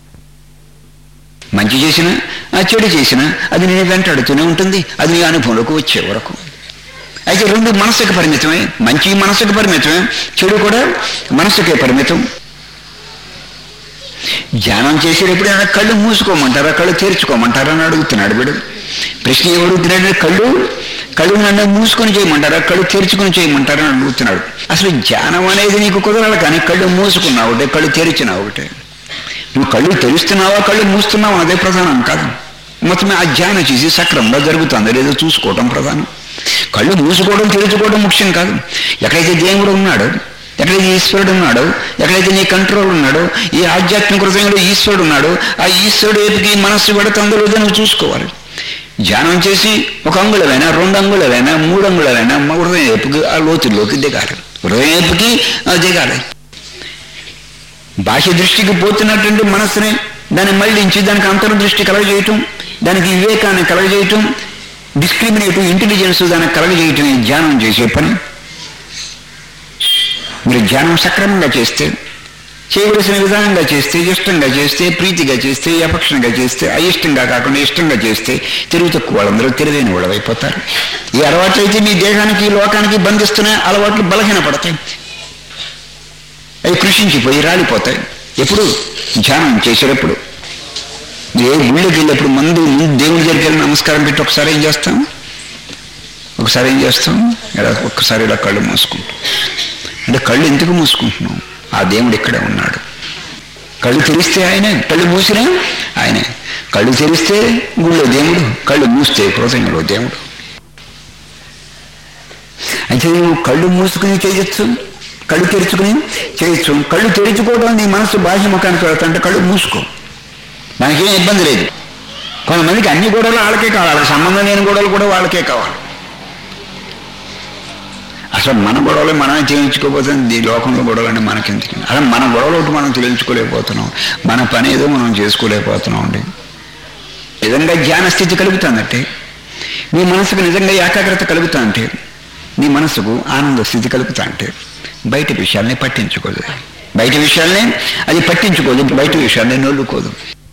మంచి చేసినా ఆ చెడు చేసినా అది నేను వెంటాడుతూనే ఉంటుంది అది నీ అనుభవంలోకి వచ్చే వరకు అయితే రెండు మనసుకు పరిమితమే మంచి మనసుకు పరిమితమే చెడు కూడా మనసుకే పరిమితం ధ్యానం చేసేటప్పుడు ఆయన కళ్ళు మూసుకోమంటారా కళ్ళు తెరుచుకోమంటారా అని అడుగుతున్నాడు వీడు ప్రశ్న ఏం అడుగుతున్నాడు కళ్ళు కళ్ళు నన్ను మూసుకొని చేయమంటారా కళ్ళు తెరుచుకొని చేయమంటారా అని అడుగుతున్నాడు అసలు ధ్యానం అనేది నీకు కుదరాలి కానీ కళ్ళు మూసుకున్నావు ఒకటే కళ్ళు తెరిచినా ఒకటే నువ్వు కళ్ళు తెరుస్తున్నావా కళ్ళు మూస్తున్నావా అదే ప్రధానం కాదు మొత్తమే ఆ ధ్యానం చేసి సక్రమంగా జరుగుతుందో లేదో చూసుకోవడం ప్రధానం కళ్ళు మూసుకోవడం తెరుచుకోవడం ముఖ్యం కాదు ఎక్కడైతే దేవుడు ఉన్నాడో ఎక్కడైతే ఈశ్వరుడు ఉన్నాడో ఎక్కడైతే నీ కంట్రోల్ ఉన్నాడో ఈ ఆధ్యాత్మిక హృదయంలో ఈశ్వరుడు ఉన్నాడో ఆ ఈశ్వరుడు వైపుకి మనస్సు పెడుతుందో లేదో నువ్వు చూసుకోవాలి ధ్యానం చేసి ఒక అంగుళమైనా రెండు అంగుళమైనా మూడు అంగుళమైనా మా హృదయం వైపుకి ఆ లోతుల్లోకి దిగాలి హృదయం వైపుకి ఆ దిగాలి బాహ్య దృష్టికి పోతున్నటువంటి మనస్సుని దాన్ని మళ్ళించి దానికి అంతర్దృష్టి కలగజేయటం దానికి వివేకాన్ని కలగజేయటం డిస్క్రిమినేటివ్ ఇంటెలిజెన్స్ దానికి కలగజేయటం ధ్యానం చేసే పని మీరు ధ్యానం సక్రమంగా చేస్తే చేయవలసిన విధానంగా చేస్తే ఇష్టంగా చేస్తే ప్రీతిగా చేస్తే అపక్షంగా చేస్తే అయిష్టంగా కాకుండా ఇష్టంగా చేస్తే తెలివి తక్కువ వాళ్ళందరూ తెలివైన వాళ్ళు అయిపోతారు ఈ అలవాట్లు అయితే మీ దేహానికి లోకానికి బంధిస్తున్న అలవాట్లు బలహీనపడతాయి అవి కృషించిపోయి రాలిపోతాయి ఎప్పుడు ధ్యానం చేసేటప్పుడు ఏ గుళ్ళకి వెళ్ళేప్పుడు ముందు ముందు దేవుడి దగ్గరికి వెళ్ళి నమస్కారం పెట్టి ఒకసారి ఏం చేస్తాం ఒకసారి ఏం చేస్తాం ఇలా ఒక్కసారి ఇలా కళ్ళు మూసుకుంటాం అంటే కళ్ళు ఎందుకు మూసుకుంటున్నాం ఆ దేవుడు ఇక్కడే ఉన్నాడు కళ్ళు తెరిస్తే ఆయనే కళ్ళు మూసినా ఆయనే కళ్ళు తెరిస్తే గుళ్ళో దేవుడు కళ్ళు మూస్తే హృదయంలో దేవుడు అయితే నువ్వు కళ్ళు మూసుకుని చేయొచ్చు కళ్ళు తెరుచుకుని చేయొచ్చు కళ్ళు తెరుచుకోవడం నీ మనసు బాహ్య ముఖానికి వెళ్తాంటే కళ్ళు మూసుకో మనకేం ఇబ్బంది లేదు కొంతమందికి అన్ని గొడవలు వాళ్ళకే కావాలి వాళ్ళకి సంబంధం లేని గొడవలు కూడా వాళ్ళకే కావాలి అసలు మన గొడవలు మనమే చేయించుకోపోతుంది ఈ లోకంలో గొడవలు అంటే మనకెందుకు అసలు మన గొడవలు ఒకటి మనం తెలియచుకోలేకపోతున్నాం మన పని ఏదో మనం చేసుకోలేకపోతున్నాం అండి నిజంగా ధ్యాన స్థితి కలుగుతుందంటే నీ మనసుకు నిజంగా ఏకాగ్రత కలుగుతా నీ మనసుకు ఆనంద స్థితి కలుగుతా అంటే బయట విషయాల్ని పట్టించుకోదు బయట విషయాల్ని అది పట్టించుకోదు బయట విషయాల్ని నొల్లుకోదు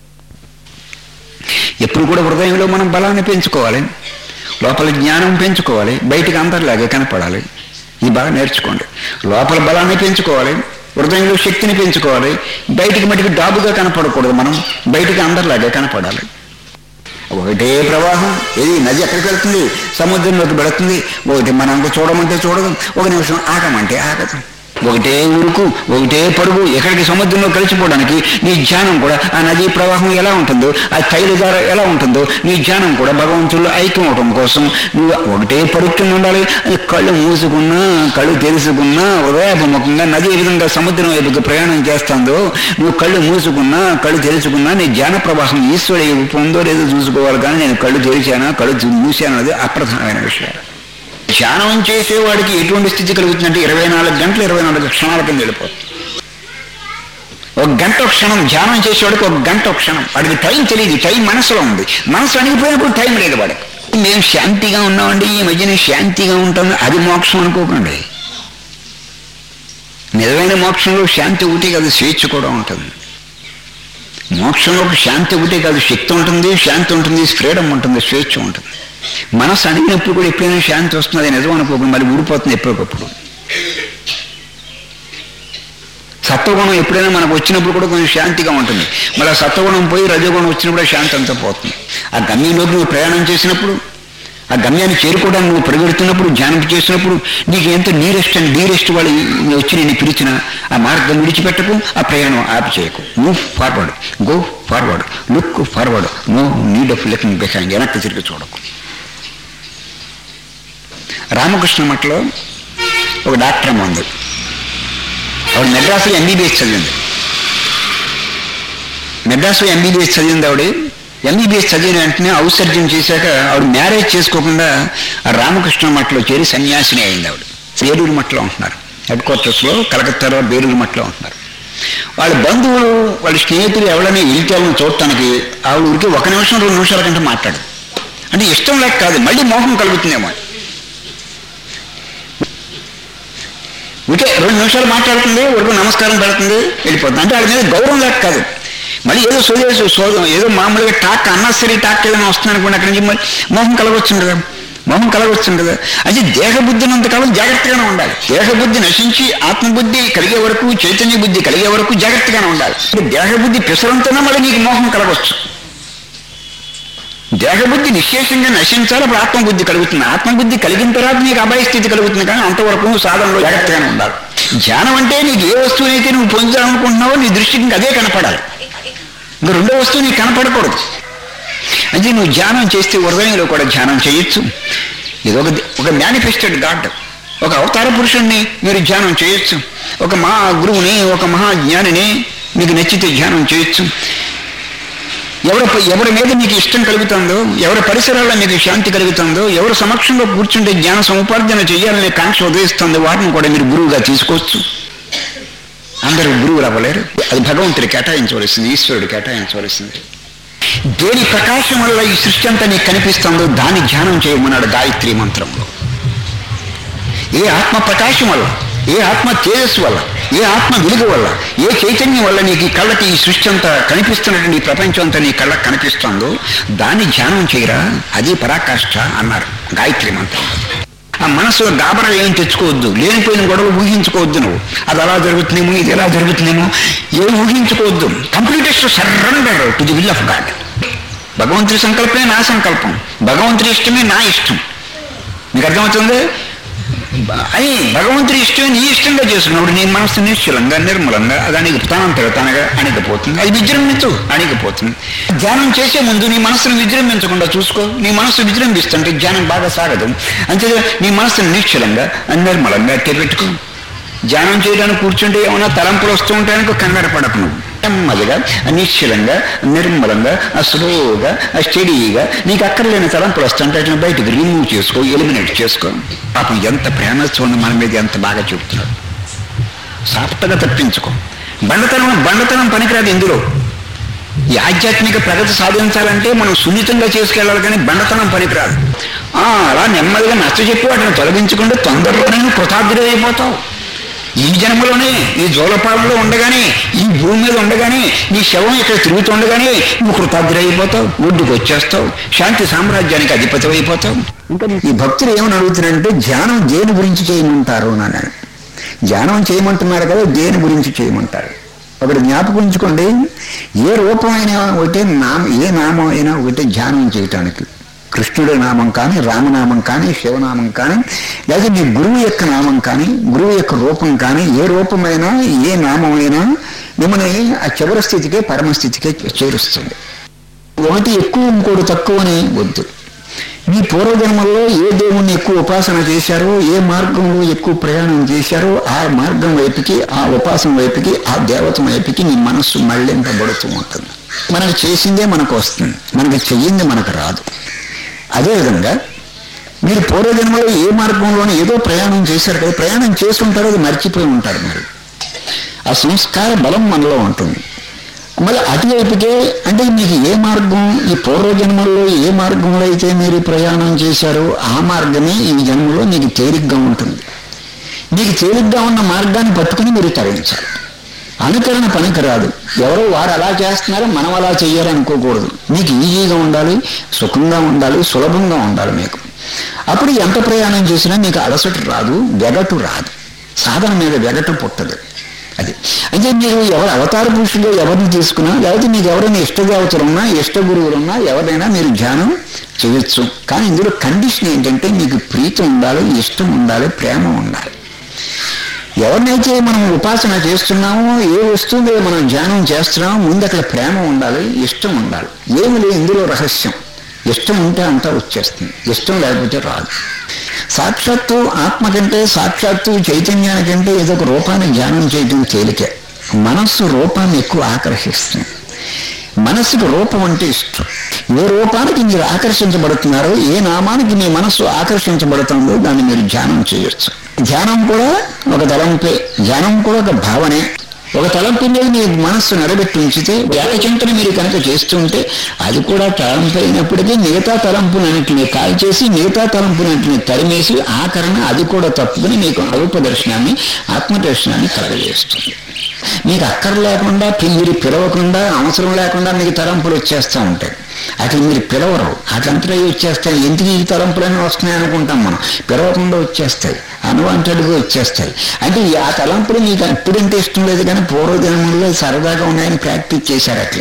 ఎప్పుడు కూడా హృదయంలో మనం బలాన్ని పెంచుకోవాలి లోపల జ్ఞానం పెంచుకోవాలి బయటికి అందరిలాగే కనపడాలి ఇది బాగా నేర్చుకోండి లోపల బలాన్ని పెంచుకోవాలి హృదయంలో శక్తిని పెంచుకోవాలి బయటికి మటుకు డాబుగా కనపడకూడదు మనం బయటికి అందరిలాగే కనపడాలి ఒకటే ప్రవాహం ఏది నది ఎక్కడికి వెళ్తుంది సముద్రంలోకి పెడుతుంది ఒకటి మనం చూడమంటే చూడదు ఒక నిమిషం ఆగమంటే ఆగదు ఒకటే ఉరుకు ఒకటే పరుగు ఎక్కడికి సముద్రంలో కలిసిపోవడానికి నీ ధ్యానం కూడా ఆ నదీ ప్రవాహం ఎలా ఉంటుందో ఆ తైలధార ఎలా ఉంటుందో నీ ధ్యానం కూడా భగవంతుల్లో ఐక్యం అవటం కోసం నువ్వు ఒకటే పరుక్కింద ఉండాలి అది కళ్ళు మూసుకున్నా కళ్ళు తెలుసుకున్నా హృదయాభిముఖంగా నది ఏ విధంగా సముద్రం వైపుకి ప్రయాణం చేస్తుందో నువ్వు కళ్ళు మూసుకున్నా కళ్ళు తెలుసుకున్నా నీ జ్ఞాన ప్రవాహం ఈశ్వరుడు పొందో లేదో చూసుకోవాలి కానీ నేను కళ్ళు తెరిచానా కళ్ళు మూసాను అనేది అప్రధానమైన విషయాలు ధ్యానం చేసేవాడికి ఎటువంటి స్థితి కలుగుతుందంటే ఇరవై నాలుగు గంటలు ఇరవై నాలుగు క్షణాల కింద వెళ్ళిపోతుంది ఒక గంట ఒక క్షణం ధ్యానం చేసేవాడికి ఒక గంట ఒక క్షణం వాడికి టైం తెలియదు టైం మనసులో ఉంది మనసు అణిగిపోయినప్పుడు టైం లేదు వాడికి మేము శాంతిగా ఉన్నామండి ఈ మధ్యన శాంతిగా ఉంటాం అది మోక్షం అనుకోకండి నిజమైన మోక్షంలో శాంతి ఒకటి కాదు స్వేచ్ఛ కూడా ఉంటుంది మోక్షంలో ఒక శాంతి ఒకటే కాదు శక్తి ఉంటుంది శాంతి ఉంటుంది ఫ్రీడమ్ ఉంటుంది స్వేచ్ఛ ఉంటుంది మనసు అడిగినప్పుడు కూడా ఎప్పుడైనా శాంతి వస్తుంది అది నిజం అనుకోకుండా మళ్ళీ ఊడిపోతుంది ఎప్పటికప్పుడు సత్వగుణం ఎప్పుడైనా మనకు వచ్చినప్పుడు కూడా కొంచెం శాంతిగా ఉంటుంది మళ్ళీ ఆ సత్వగుణం పోయి రజోగుణం వచ్చినప్పుడు శాంతి అంతా పోతుంది ఆ గమ్యంలోకి నువ్వు ప్రయాణం చేసినప్పుడు ఆ గమ్యాన్ని చేరుకోవడానికి నువ్వు పరిగెడుతున్నప్పుడు ధ్యానం చేసినప్పుడు నీకు ఎంత నీరెస్ట్ అండ్ డీరెస్ట్ వాళ్ళు వచ్చి నేను పిలిచిన ఆ మార్గం విడిచిపెట్టకు ఆ ప్రయాణం ఆపి చేయకు move forward go forward look forward no need of looking behind వెనక్కి తిరిగి చూడకు రామకృష్ణ మఠలో ఒక డాక్టర్ అమ్మ ఉంది ఆవిడ మెడ్రాస్లో ఎంబీబీఎస్ చదివింది మెడ్రాస్లో ఎంబీబీఎస్ చదివింది ఆవిడ ఎంబీబీఎస్ చదివిన వెంటనే ఔసర్జం చేశాక ఆవిడ మ్యారేజ్ చేసుకోకుండా ఆ రామకృష్ణ మఠలో చేరి సన్యాసిని అయింది ఆవిడ బేలూరు మఠలో ఉంటున్నారు హెడ్ క్వార్టర్స్లో కలకత్తాలో బేలూరు మఠలో ఉంటున్నారు వాళ్ళ బంధువులు వాళ్ళ స్నేహితులు ఎవరైనా వెళ్తామని చూడటానికి ఆవిడ ఊరికి ఒక నిమిషం రెండు నిమిషాల కంటే మాట్లాడు అంటే ఇష్టం లేక కాదు మళ్ళీ మోహం కలుగుతుందేమో ఇంకే రెండు నిమిషాలు మాట్లాడుతుంది వరకు నమస్కారం పెడుతుంది వెళ్ళిపోతుంది అంటే వాళ్ళ మీద గౌరవం లేక కాదు మళ్ళీ ఏదో సోదేసి సోదం ఏదో మామూలుగా టాక్ అన్నసరి టాక్ ఏదైనా వస్తుంది అనుకోండి అక్కడి నుంచి మళ్ళీ మోహం కలగొచ్చు కదా మోహం కలగొచ్చు కదా అది దేహబుద్ధినంతకాలం జాగ్రత్తగానే ఉండాలి దేహబుద్ధి నశించి ఆత్మబుద్ధి కలిగే వరకు చైతన్య బుద్ధి కలిగే వరకు జాగ్రత్తగానే ఉండాలి దేహబుద్ధి పిసరంతనా మళ్ళీ నీకు మోహం కలగొచ్చు దేహబుద్ధి నిశ్శేషంగా నశించాలి అప్పుడు ఆత్మబుద్ధి కలుగుతుంది ఆత్మబుద్ధి కలిగిన తర్వాత నీకు అభయ స్థితి కలుగుతుంది కానీ అంతవరకు నువ్వు సాధనలో జాగ్రత్తగానే ఉండాలి ధ్యానం అంటే నీకు ఏ వస్తువునైతే నువ్వు పొందాలనుకుంటున్నావో నీ దృష్టికి ఇంకా అదే కనపడాలి ఇంకా రెండో వస్తువు నీకు కనపడకూడదు అంటే నువ్వు ధ్యానం చేస్తే హృదయంలో కూడా ధ్యానం చేయొచ్చు ఇది ఒక ఒక మేనిఫెస్టెడ్ గాడ్ ఒక అవతార పురుషుణ్ణి మీరు ధ్యానం చేయొచ్చు ఒక మహా గురువుని ఒక మహాజ్ఞానిని మీకు నచ్చితే ధ్యానం చేయొచ్చు ఎవరి ఎవరి మీద మీకు ఇష్టం కలుగుతుందో ఎవరి పరిసరాల్లో మీకు శాంతి కలుగుతుందో ఎవరి సమక్షంలో కూర్చుంటే జ్ఞాన సముపార్జన చేయాలనే కాంక్ష ఉదయిస్తుందో వాటిని కూడా మీరు గురువుగా తీసుకోవచ్చు అందరూ గురువులు అవ్వలేరు అది భగవంతుడి కేటాయించవలసింది ఈశ్వరుడు కేటాయించవలసింది దేని ప్రకాశం వల్ల ఈ సృష్టి అంతా నీకు కనిపిస్తుందో దాన్ని ధ్యానం చేయమన్నాడు గాయత్రి మంత్రంలో ఏ ఆత్మ ప్రకాశం వల్ల ఏ ఆత్మ తేజస్సు వల్ల ఏ ఆత్మ వెలుగు వల్ల ఏ చైతన్యం వల్ల నీకు ఈ కళ్ళకి ఈ సృష్టి అంతా కనిపిస్తున్నట్టు నీ ప్రపంచం అంతా నీ కళ్ళకి కనిపిస్తుందో దాన్ని ధ్యానం చేయరా అది పరాకాష్ఠ అన్నారు గాయత్రి మంత్రం ఆ మనసులో గాబరా ఏం తెచ్చుకోవద్దు లేనిపోయిన గొడవ ఊహించుకోవద్దు నువ్వు అది అలా జరుగుతుందేమో ఇది ఎలా జరుగుతుందేమో ఏం ఊహించుకోవద్దు complete surrender to the will of God భగవంతుడి సంకల్పమే నా సంకల్పం భగవంతుడి ఇష్టమే నా ఇష్టం మీకు అర్థమవుతుంది అని భగవంతుడి ఇష్టమే నీ ఇష్టంగా చేసుకున్నప్పుడు నీ మనసు నిశ్చలంగా నిర్మలంగా అది అణిగిపోతానం తిడతానగా అణిగిపోతుంది అది విజృంభించు అణిగిపోతుంది ధ్యానం చేసే ముందు నీ మనసును విజృంభించకుండా చూసుకో నీ మనసు విజృంభిస్తుంటే ధ్యానం బాగా సాగదు అంతే నీ మనసును నిశ్చలంగా నిర్మలంగా అట్టే పెట్టుకో ధ్యానం చేయడానికి కూర్చుంటే ఏమైనా తలంపులు వస్తూ ఉంటాయనుకో కంగారు పడకు నువ్వు నెమ్మదిగా నిశ్చలంగా నిర్మలంగా స్లోగా స్టడీగా నీకు అక్కర్లేని తలంపులు వస్తుంటే వాటిని బయటకు రిమూవ్ చేసుకో ఎలిమినేట్ చేసుకో పాపం ఎంత ప్రేమ చూడండి మన మీద ఎంత బాగా చెప్తున్నాడు సాఫ్ట్గా తప్పించుకో బండతనం బండతనం పనికిరాదు ఇందులో ఈ ఆధ్యాత్మిక ప్రగతి సాధించాలంటే మనం సున్నితంగా చేసుకెళ్ళాలి కానీ బండతనం పనికిరాదు ఆ, అలా నెమ్మదిగా నచ్చ చెప్పి వాటిని తొలగించుకుంటే తొందరలోనే నువ్వు కృతార్థుడైపోతావు ఈ జన్మలోనే ఈ జోలపాలలో ఉండగానే ఈ భూమి మీద ఉండగానే నీ శవం ఇక్కడ తిరుగుతుండగానే నువ్వు కృతార్థుడైపోతావు ఒడ్డుకు వచ్చేస్తావు శాంతి సామ్రాజ్యానికి అధిపతి అయిపోతావు ఇంకా ఈ భక్తులు ఏమని అడుగుతున్నారంటే ధ్యానం దేని గురించి చేయమంటారు అని అన్నాడు ధ్యానం చేయమంటున్నారు కదా దేని గురించి చేయమంటారు ఒకటి జ్ఞాపకం ఉంచుకోండి ఏ రూపమైనా ఒకటే నామ ఏ నామం అయినా ఒకటే ధ్యానం చేయటానికి కృష్ణుడి నామం కానీ రామనామం కానీ శివనామం కానీ లేదా మీ గురువు యొక్క నామం కానీ గురువు యొక్క రూపం కానీ ఏ రూపమైనా ఏ నామమైనా మిమ్మల్ని ఆ చివరి స్థితికే పరమస్థితికే చేరుస్తుంది ఒకటి ఎక్కువ ఇంకోటి తక్కువ అని వద్దు మీ పూర్వజన్మల్లో ఏ దేవుణ్ణి ఎక్కువ ఉపాసన చేశారో ఏ మార్గంలో ఎక్కువ ప్రయాణం చేశారో ఆ మార్గం వైపుకి ఆ ఉపాసన వైపుకి ఆ దేవత వైపుకి మీ మనస్సు మళ్ళింపబడుతూ ఉంటుంది మనకు చేసిందే మనకు వస్తుంది మనకి చెయ్యింది మనకు రాదు అదేవిధంగా మీరు పూర్వజన్మలో ఏ మార్గంలోనే ఏదో ప్రయాణం చేశారు కదా ప్రయాణం చేసి ఉంటారో అది మర్చిపోయి ఉంటారు మీరు ఆ సంస్కార బలం మనలో ఉంటుంది మళ్ళీ అటువైపుకే అంటే మీకు ఏ మార్గం ఈ పూర్వజన్మల్లో ఏ మార్గంలో అయితే మీరు ప్రయాణం చేశారో ఆ మార్గమే ఈ జన్మలో మీకు తేలిగ్గా ఉంటుంది మీకు తేలిగ్గా ఉన్న మార్గాన్ని పట్టుకుని మీరు తరించాలి అనుకరణ పనికిరాదు ఎవరో వారు అలా చేస్తున్నారో మనం అలా చెయ్యాలి అనుకోకూడదు మీకు ఈజీగా ఉండాలి సుఖంగా ఉండాలి సులభంగా ఉండాలి మీకు అప్పుడు ఎంత ప్రయాణం చేసినా మీకు అలసట రాదు వెగటు రాదు సాధన మీద వెగటు పుట్టదు అది అంటే మీరు ఎవరు అవతార పురుషులు ఎవరిని తీసుకున్నా లేకపోతే మీకు ఎవరైనా ఇష్టదేవతలున్నా ఇష్ట గురువులున్నా ఎవరైనా మీరు ధ్యానం చేయొచ్చు కానీ ఇందులో కండిషన్ ఏంటంటే మీకు ప్రీతి ఉండాలి ఇష్టం ఉండాలి ప్రేమ ఉండాలి ఎవరినైతే మనం ఉపాసన చేస్తున్నామో ఏ వస్తువు మీద మనం ధ్యానం చేస్తున్నామో ముందు అక్కడ ప్రేమ ఉండాలి ఇష్టం ఉండాలి ఏమి లేదు ఇందులో రహస్యం ఇష్టం ఉంటే అంతా వచ్చేస్తుంది ఇష్టం లేకపోతే రాదు సాక్షాత్తు ఆత్మ కంటే సాక్షాత్తు చైతన్యానికంటే ఏదో ఒక రూపాన్ని ధ్యానం చేయడం తేలికే మనస్సు రూపాన్ని ఎక్కువ ఆకర్షిస్తుంది మనస్సుకు రూపం అంటే ఇష్టం ఏ రూపానికి మీరు ఆకర్షించబడుతున్నారో ఏ నామానికి మీ మనస్సు ఆకర్షించబడుతుందో దాన్ని మీరు ధ్యానం చేయొచ్చు ధ్యానం కూడా ఒక తలంపే ధ్యానం కూడా ఒక భావనే ఒక తలంపు మీద మీ మనస్సు నిలబెట్టి ఉంచితే ఏకచింతన మీరు కనుక చేస్తుంటే అది కూడా తలంపు అయినప్పటికీ మిగతా తలంపులన్నింటినీ కాల్ చేసి మిగతా తలంపులన్నింటినీ తరిమేసి ఆకరణ అది కూడా తప్పుకుని మీకు అరూప దర్శనాన్ని ఆత్మదర్శనాన్ని కలగజేస్తుంది మీకు అక్కర లేకుండా మీరు పిలవకుండా అవసరం లేకుండా మీకు తలంపులు వచ్చేస్తూ ఉంటాయి అట్లా మీరు పిలవరు అట్లంతలో వచ్చేస్తాయి ఎందుకు ఈ తలంపులన్నీ వస్తున్నాయి అనుకుంటాం మనం పిలవకుండా వచ్చేస్తాయి అనువంటడుగా వచ్చేస్తాయి అంటే ఈ ఆ తలంపులు మీకు ఎప్పుడంటే ఇష్టం లేదు కానీ పూర్వజన్మల్లో సరదాగా ఉన్నాయని ప్రాక్టీస్ చేశారు అట్లా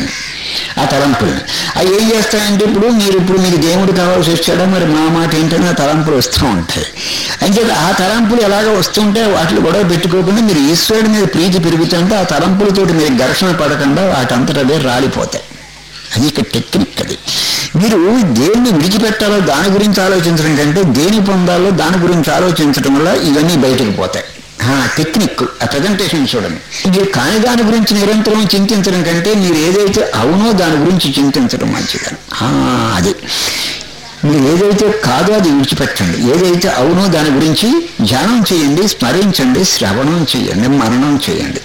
ఆ తలంపులు అవి ఏం చేస్తాయంటే ఇప్పుడు మీరు ఇప్పుడు మీకు దేవుడు కావాల్సి వచ్చాడో మరి మా మాట ఏంటంటే ఆ తలంపులు వస్తూ ఉంటాయి అంటే ఆ తలంపులు ఎలాగ వస్తుంటే వాటిని గొడవ పెట్టుకోకుండా మీరు ఈశ్వరుడి మీద ప్రీతి పెరుగుతుంటే ఆ తలంపులతోటి మీరు ఘర్షణ పడకుండా వాటంతట అవే రాలిపోతాయి అది ఇక టెక్నిక్ అది మీరు దేన్ని విడిచిపెట్టాలో దాని గురించి ఆలోచించడం కంటే దేని పొందాలో దాని గురించి ఆలోచించడం వల్ల ఇవన్నీ బయటకు పోతాయి ఆ టెక్నిక్ ఆ ప్రజెంటేషన్ చూడండి మీరు కాని దాని గురించి నిరంతరం చింతించడం కంటే మీరు ఏదైతే అవునో దాని గురించి చింతించడం మంచిది ఆ, అది మీరు ఏదైతే కాదో అది విడిచిపెట్టండి ఏదైతే అవునో దాని గురించి ధ్యానం చేయండి స్మరించండి శ్రవణం చేయండి మరణం చేయండి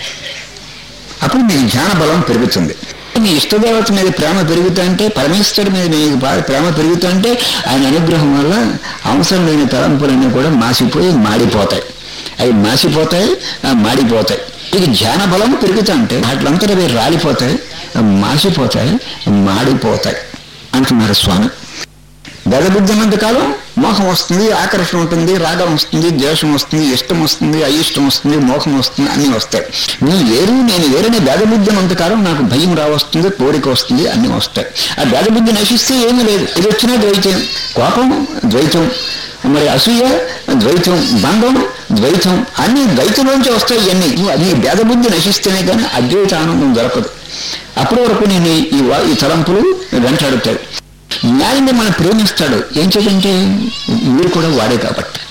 అప్పుడు మీ ధ్యాన బలం పెరుగుతుంది మీ ఇష్టదేవత మీద ప్రేమ పెరుగుతుంటే పరమేశ్వరుడి మీద మీకు బాగా ప్రేమ పెరుగుతుంటే ఆయన అనుగ్రహం వల్ల అవసరం లేని తలంపులన్నీ కూడా మాసిపోయి మాడిపోతాయి అవి మాసిపోతాయి ఆ, మాడిపోతాయి ఇక ధ్యాన బలం పెరుగుతుంటే వాటిలంతా అవి రాలిపోతాయి ఆ, మాసిపోతాయి మాడిపోతాయి అంటున్నారు స్వామి భేదబుద్ధి ఉన్నంత కాలం మోహం వస్తుంది ఆకర్షణ ఉంటుంది రాగం వస్తుంది ద్వేషం వస్తుంది ఇష్టం వస్తుంది అయిష్టం వస్తుంది మోహం వస్తుంది అన్నీ వస్తాయి నీ వేరు నేను వేరనే భేదబుద్ధి ఉన్నంత కాలం నాకు భయం రావస్తుంది కోరిక వస్తుంది అన్నీ వస్తాయి ఆ భేదబుద్ధి నశిస్తే ఏమీ లేదు ఇది వచ్చినా ద్వైతం కోపం ద్వైతం మరి అసూయ ద్వైతం బంధం ద్వైతం అన్ని ద్వైతంలోంచి వస్తాయి ఇవన్నీ అన్ని భేదబుద్ధి నశిస్తేనే కానీ అద్వైత ఆనందం దొరకదు అప్పటి వరకు నేను ఈ వా- ఈ తలంపులు వెంటాడుతాయి జ్ఞానిని మనం ప్రేమిస్తాడు ఏం చేద్దంటే మీరు కూడా వాడే కాబట్టి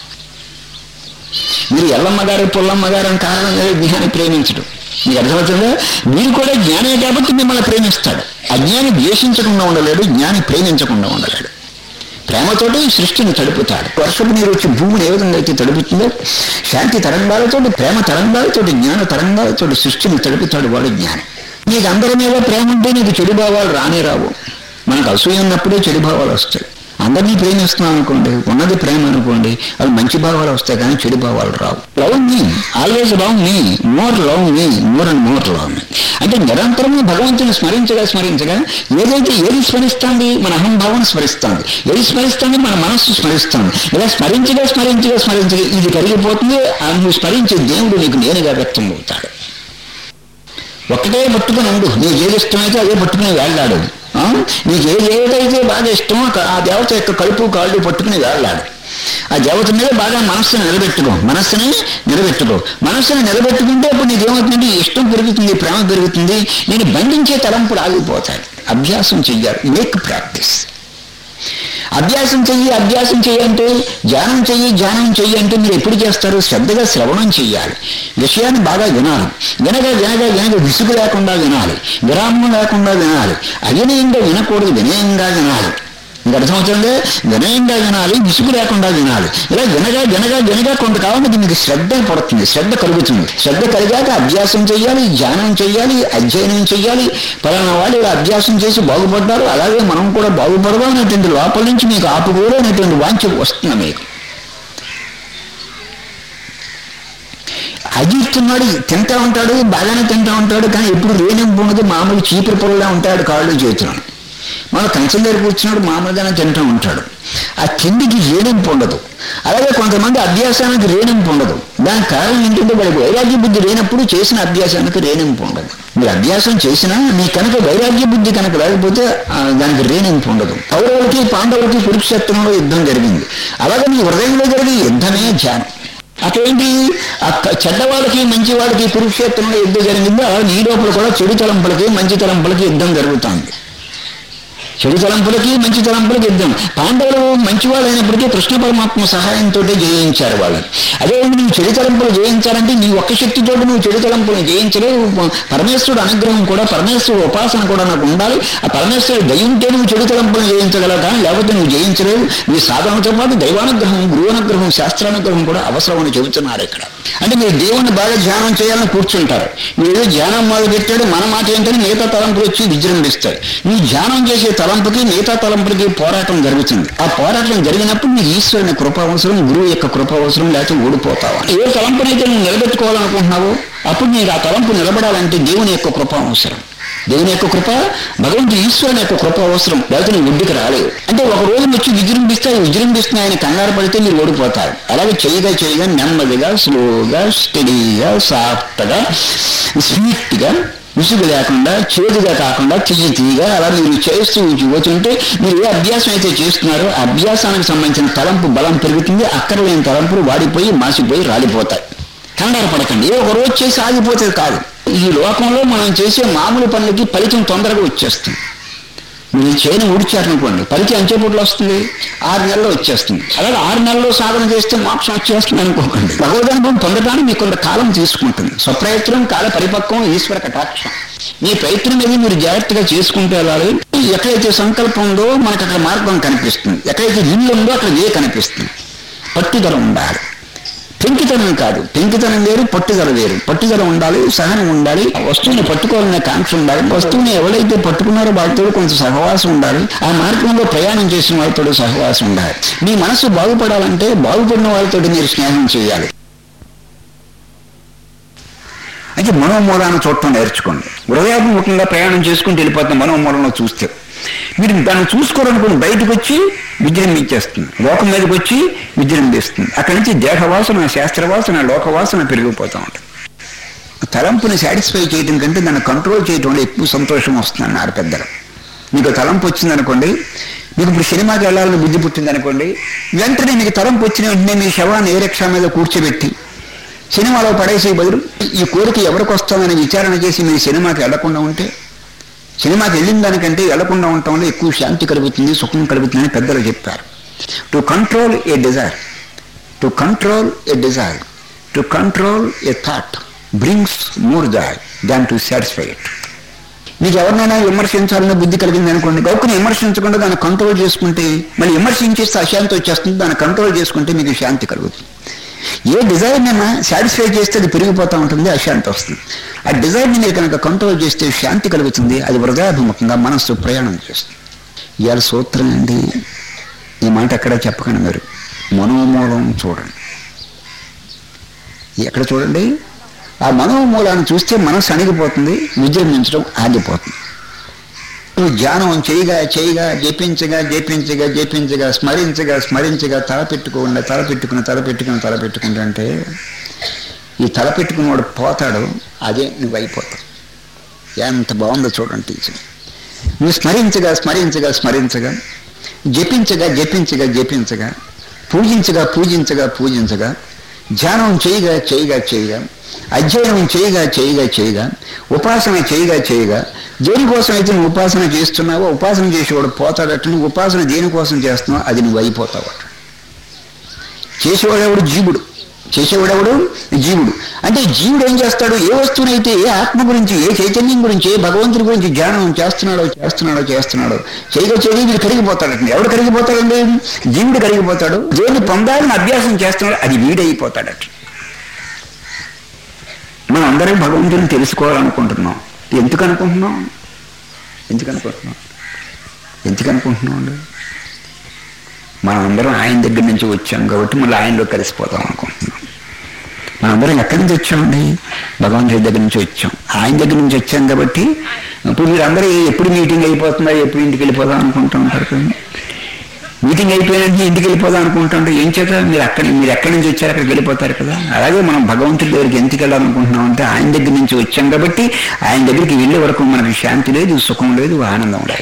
మీరు ఎల్లమ్మ గారు పుల్లమ్మ గారు అని కారణం లేదు జ్ఞాని ప్రేమించడం మీకు అర్థమవుతుందా మీరు కూడా జ్ఞానే కాబట్టి మిమ్మల్ని ప్రేమిస్తాడు అజ్ఞాని ద్వేషించకుండా ఉండలేడు జ్ఞాని ప్రేమించకుండా ఉండలేడు ప్రేమతోటి ఈ సృష్టిని తడుపుతాడు వర్షపు నీరు వచ్చి భూమిని ఏ విధంగా అయితే తడుపుతుందో శాంతి తరంగాలతోటి ప్రేమ తరంగాలతోటి జ్ఞాన తరంగాలతోటి సృష్టిని తడుపుతాడు వాడు జ్ఞాని నీకు అందరి మీద ప్రేమ ఉంటే నీకు చెడు భావాలు రానే రావు మనకు అసూయ ఉన్నప్పుడే చెడు భావాలు వస్తాయి అందరినీ ప్రేమిస్తున్నాం అనుకోండి ఉన్నది ప్రేమ అనుకోండి అవి మంచి భావాలు వస్తాయి కానీ చెడు భావాలు రావు love me always love me more love me more and more love me అంటే నిరంతరము భగవంతుని స్మరించగా స్మరించగా ఏదైతే ఏది స్మరిస్తుంది మన అహంభావం స్మరిస్తుంది ఏది స్మరిస్తుంది మన మనస్సు స్మరిస్తుంది ఇలా స్మరించగా స్మరించగా స్మరించగా ఇది కరిగిపోతుంది ఆ నువ్వు స్మరించే దేవుడు నీకు నేనుగా వ్యక్తం అవుతాడు ఒక్కటే పట్టుకుని ఉండు నీకు ఏది ఇష్టమైతే అదే పట్టుకుని వెళ్ళాడు ఆ? నీకు ఏది ఏదైతే బాగా ఇష్టమో క- ఆ దేవత యొక్క కడుపు కాళ్ళు పట్టుకుని వెళ్ళాడు ఆ దేవత మీద బాగా మనస్సును నిలబెట్టుకో మనస్సుని నిలబెట్టుకో మనస్సును నిలబెట్టుకుంటే అప్పుడు నీకేమవుతుంది ఇష్టం పెరుగుతుంది ప్రేమ పెరుగుతుంది నేను బంధించే తలంపులు ఆగిపోతాయి అభ్యాసం చెయ్యాలి మేక్ ప్రాక్టీస్ అభ్యాసం చెయ్యి అభ్యాసం చెయ్యి అంటే ధ్యానం చెయ్యి ధ్యానం చెయ్యి అంటే మీరు ఎప్పుడు చేస్తారు శ్రద్ధగా శ్రవణం చెయ్యాలి విషయాన్ని బాగా వినాలి వినగా వినగా వినగా విసుగు లేకుండా వినాలి విరామం లేకుండా వినాలి అవినయంగా వినకూడదు వినయంగా వినాలి మీకు అర్థమవుతుంది వినయంగా వినాలి విసుగు లేకుండా వినాలి ఇలా వినగా వినగా వినగా కొంతకాలం మీకు శ్రద్ధ పడుతుంది శ్రద్ధ కలుగుతుంది శ్రద్ధ కలిగాక అభ్యాసం చెయ్యాలి ధ్యానం చెయ్యాలి అధ్యయనం చెయ్యాలి పలానా వాళ్ళు ఇలా అభ్యాసం చేసి బాగుపడ్డారు అలాగే మనం కూడా బాగుపడదాం అనేటువంటి లోపల నుంచి మీకు ఆపుకోలేనటువంటి వాంఛ వస్తుంది మీకు అజిస్తున్నాడు తింటా ఉంటాడు బాగానే తింటా ఉంటాడు కానీ ఎప్పుడు రేణింపు ఉండదు మామూలు చీపురు పొరలా ఉంటాడు కాళ్ళు చేతులను మన కంచెం దగ్గర కూర్చున్నాడు మామూలుగానే తింటూ ఉంటాడు ఆ తిండికి రేణింపు ఉండదు అలాగే కొంతమంది అభ్యాసానికి రేణింపు ఉండదు దానికి కారణం ఏంటంటే వాడికి వైరాగ్య బుద్ధి లేనప్పుడు చేసిన అభ్యాసానికి రేణింపు ఉండదు మీరు అభ్యాసం చేసినా మీ కనుక వైరాగ్య బుద్ధి కనుక లేకపోతే ఆ, దానికి రేణింపు ఉండదు కౌరవులకి పాండవులకి కురుక్షేత్రంలో యుద్ధం జరిగింది అలాగే మీ హృదయంలో జరిగే యుద్ధమే ధ్యానం అదేంటి ఆ క- చెడ్డవాళ్ళకి మంచి వాళ్ళకి కురుక్షేత్రంలో యుద్ధం జరిగిందో అలా నీ లోపల కూడా చెడు తలంపులకి మంచి తలంపులకి యుద్ధం జరుగుతుంది చెడు తలంపులకి మంచి తలంపులకి యుద్ధం పాండవులు మంచివాళ్ళు అయినప్పటికీ కృష్ణ పరమాత్మ సహాయంతో జయించారు వాళ్ళని అదే నువ్వు చెడు తలంపులు జయించాలంటే నీ ఒక్క శక్తితో నువ్వు చెడు తలంపులను జయించలేవు పరమేశ్వరుడు అనుగ్రహం కూడా పరమేశ్వరుడు ఉపాసన కూడా నాకు ఉండాలి ఆ పరమేశ్వరుడు దయింటే నువ్వు చెడు తలంపులను జయించగలవు కానీ లేకపోతే నువ్వు జయించలేవు నీ సాధనతో పాటు దైవానుగ్రహం గురువనుగ్రహం శాస్త్రానుగ్రహం కూడా అవసరమని చెబుతున్నారు ఇక్కడ అంటే మీరు దేవుణ్ణి బాగా ధ్యానం చేయాలని కూర్చుంటారు మీరు ఏదో ధ్యానం మొదలు పెట్టాడు మన మాట ఏంటని మిగతా తలంపులు వచ్చి విజృంభిస్తాయి నీ ధ్యానం చేసే తలంపుకి మిగతా తలంపులకి పోరాటం జరుగుతుంది ఆ పోరాటం జరిగినప్పుడు నీకు ఈశ్వరుని కృప అవసరం గురువు యొక్క కృప అవసరం లేకపోతే ఓడిపోతావు ఏ తలంపునైతే నువ్వు నిలబెట్టుకోవాలనుకుంటున్నావో అప్పుడు నీకు ఆ తలంపు నిలబడాలంటే దేవుని యొక్క కృప అవసరం దేవుని యొక్క కృప భగవంతుడు ఈశ్వరుని యొక్క కృప అవసరం లేకపోతే నీ ఒడ్డుకి రాలేదు అంటే ఒక రోజు వచ్చి విజృంభిస్తే అది విజృంభిస్తున్న ఆయన కంగారు పడితే మీరు ఓడిపోతారు అలాగే చేయగా చేయగా నెమ్మదిగా స్లోగా స్టడీగా సాఫ్ట్గా స్వీట్గా విసుగు లేకుండా చేదుగా కాకుండా తీయ తీయగా అలా మీరు చేస్తూ పోతుంటే మీరు ఏ అభ్యాసం అయితే చేస్తున్నారో ఆ అభ్యాసానికి సంబంధించిన తలంపు బలం పెరుగుతుంది అక్కర్లేని తలంపులు వాడిపోయి మాసిపోయి రాలిపోతాయి కంగారు పడకండి ఏ ఒక రోజు చేసి ఆగిపోతుంది కాదు ఈ లోకంలో మనం చేసే మామూలు పనులకి ఫలితం తొందరగా వచ్చేస్తుంది మీరు చేయని ఊడ్చారనుకోండి ఫలితం ఎంచేపూట్లో వస్తుంది ఆరు నెలల్లో వచ్చేస్తుంది అలాగే ఆరు నెలల్లో సాధన చేస్తే మోక్షం వచ్చేస్తుంది అనుకోకండి భగవదనుభవం పొందడానికి మీకు కొంత కాలం తీసుకుంటుంది స్వప్రయత్నం కాల పరిపక్వం ఈశ్వర కటాక్షం మీ ప్రయత్నం మీద మీరు జాగ్రత్తగా చేసుకుంటూ వెళ్ళాలి ఎక్కడైతే సంకల్పం ఉందో మనకు అక్కడ మార్గం కనిపిస్తుంది ఎక్కడైతే ఇల్లు ఉందో అక్కడ వే కనిపిస్తుంది పట్టుదల ఉండాలి పెంకితనం కాదు పెంకితనం వేరు పట్టుదల వేరు పట్టుదల ఉండాలి సహనం ఉండాలి ఆ వస్తువుని పట్టుకోవాలనే కాంక్ష ఉండాలి వస్తువుని ఎవరైతే పట్టుకున్నారో వాళ్ళతో కొంత సహవాసం ఉండాలి ఆ మార్గంలో ప్రయాణం చేసిన వాళ్ళతో సహవాసం ఉండాలి మీ మనసు బాగుపడాలంటే బాగుపడిన వాళ్ళతో మీరు స్నేహం చేయాలి అయితే మనోమూలాన్ని చూడటం నేర్చుకోండి హృదయాత్మకంగా ప్రయాణం చేసుకుంటూ వెళ్ళిపోతాం మనోమూలంలో చూస్తే మీరు దాన్ని చూసుకోవాలనుకుని బయటకు వచ్చి విజృంభించేస్తుంది లోకం మీదకి వచ్చి విజృంభిస్తుంది అక్కడి నుంచి దేహవాసన శాస్త్రవాసన లోకవాసన పెరిగిపోతూ ఉంటుంది తలంపుని సాటిస్ఫై చేయడం కంటే దాన్ని కంట్రోల్ చేయడం వల్ల ఎక్కువ సంతోషం వస్తుంది అన్నారు పెద్దలు మీకు తలంపు వచ్చిందనుకోండి మీకు ఇప్పుడు సినిమాకి వెళ్ళాలని బుద్ధి పుట్టిందనుకోండి వెంటనే మీకు తలంపు వచ్చిన వెంటనే మీ శవాన్ని ఏ రిక్షా మీద కూర్చోబెట్టి సినిమాలో పడేసే బదులు ఈ కోరిక ఎవరికి వస్తుందని విచారణ చేసి మీరు సినిమాకి వెళ్లకుండా ఉంటే సినిమాకి వెళ్ళిన దానికంటే వెళ్లకుండా ఉండటం వల్ల ఎక్కువ శాంతి కలుగుతుంది సుఖం కలుగుతుందని పెద్దలు చెప్పారు to control a desire to control a desire to control a thought brings more joy than to satisfy it మీకు ఎవరినైనా విమర్శించాలనే బుద్ధి కలిగింది అనుకోండి గౌకుని విమర్శించకుండా దాన్ని కంట్రోల్ చేసుకుంటే మళ్ళీ విమర్శించేస్తే అశాంతి వచ్చేస్తుంది దాన్ని కంట్రోల్ చేసుకుంటే మీకు శాంతి కలుగుతుంది ఏ డిజైర్నైనా సాటిస్ఫై చేస్తే అది పెరిగిపోతూ ఉంటుంది అశాంతి వస్తుంది ఆ డిజైర్ని మీరు కనుక కంట్రోల్ చేస్తే శాంతి కలుగుతుంది అది హృదయాభిముఖంగా మనస్సు ప్రయాణం చేస్తుంది ఇవాళ సూత్రం అండి ఈ మాట ఎక్కడ చెప్పకండి మీరు మనోమూలం చూడండి ఎక్కడ చూడండి ఆ మనోమూలాన్ని చూస్తే మనస్సు అణిగిపోతుంది విజృంభించడం ఆగిపోతుంది నువ్వు ధ్యానం చేయగా చేయగా జపించగా జపించగా జపించగా స్మరించగా స్మరించగా తల పెట్టుకోకుండా తల పెట్టుకుని తల పెట్టుకుని తల పెట్టుకుంటుంటే ఈ తల పెట్టుకున్నవాడు పోతాడు అదే నువ్వు అయిపోతావు ఎంత బాగుందో చూడండి టీచర్ నువ్వు స్మరించగా స్మరించగా స్మరించగా జపించగా జపించగా జపించగా పూజించగా పూజించగా పూజించగా ధ్యానం చేయగా చేయగా చేయగా అధ్యయనం చేయగా చేయగా చేయగా ఉపాసన చేయగా చేయగా దేనికోసం అయితే నువ్వు ఉపాసన చేస్తున్నావో ఉపాసన చేసేవాడు పోతాడట నువ్వు ఉపాసన దేనికోసం చేస్తున్నావు అది నువ్వు అయిపోతావట చేసేవాడెవడు జీవుడు చేసేవాడెవడు జీవుడు అంటే జీవుడు ఏం చేస్తాడు ఏ వస్తువునైతే ఏ ఆత్మ గురించి ఏ చైతన్యం గురించి ఏ భగవంతుడి గురించి ధ్యానం చేస్తున్నాడో చేస్తున్నాడో చేస్తున్నాడో చేయగా చేయగా వీడు కరిగిపోతాడండి ఎవడు కరిగిపోతాడండి జీవుడు కరిగిపోతాడు దేన్ని పొందాలని అభ్యాసం చేస్తున్నాడు అది వీడైపోతాడట మనం అందరం భగవంతుని తెలుసుకోవాలనుకుంటున్నాం ఎందుకు అనుకుంటున్నాం ఎందుకు అనుకుంటున్నాం ఎందుకు అనుకుంటున్నాం అండి మనం అందరం ఆయన దగ్గర నుంచి వచ్చాం కాబట్టి మళ్ళీ ఆయనలో కలిసిపోతాం అనుకుంటున్నాం మనందరం ఎక్కడి నుంచి వచ్చామండి భగవంతుడి దగ్గర నుంచి వచ్చాం ఆయన దగ్గర నుంచి వచ్చాం కాబట్టి ఇప్పుడు మీరు అందరూ ఎప్పుడు మీటింగ్ అయిపోతుందా ఎప్పుడు ఇంటికి వెళ్ళిపోదాం అనుకుంటూ ఉంటారు కదా మీటింగ్ అయిపోయినట్టు ఇంటికి వెళ్ళిపోదాం అనుకుంటుంటే ఏం చేత మీరు అక్కడి మీరు ఎక్కడి నుంచి వచ్చారు అక్కడికి వెళ్ళిపోతారు కదా అలాగే మనం భగవంతుడి దగ్గరికి ఎందుకు వెళ్ళాలనుకుంటున్నాం అంటే ఆయన దగ్గర నుంచి వచ్చాం కాబట్టి ఆయన దగ్గరికి వెళ్ళే వరకు మనకి శాంతి లేదు సుఖం లేదు ఆనందం లేదు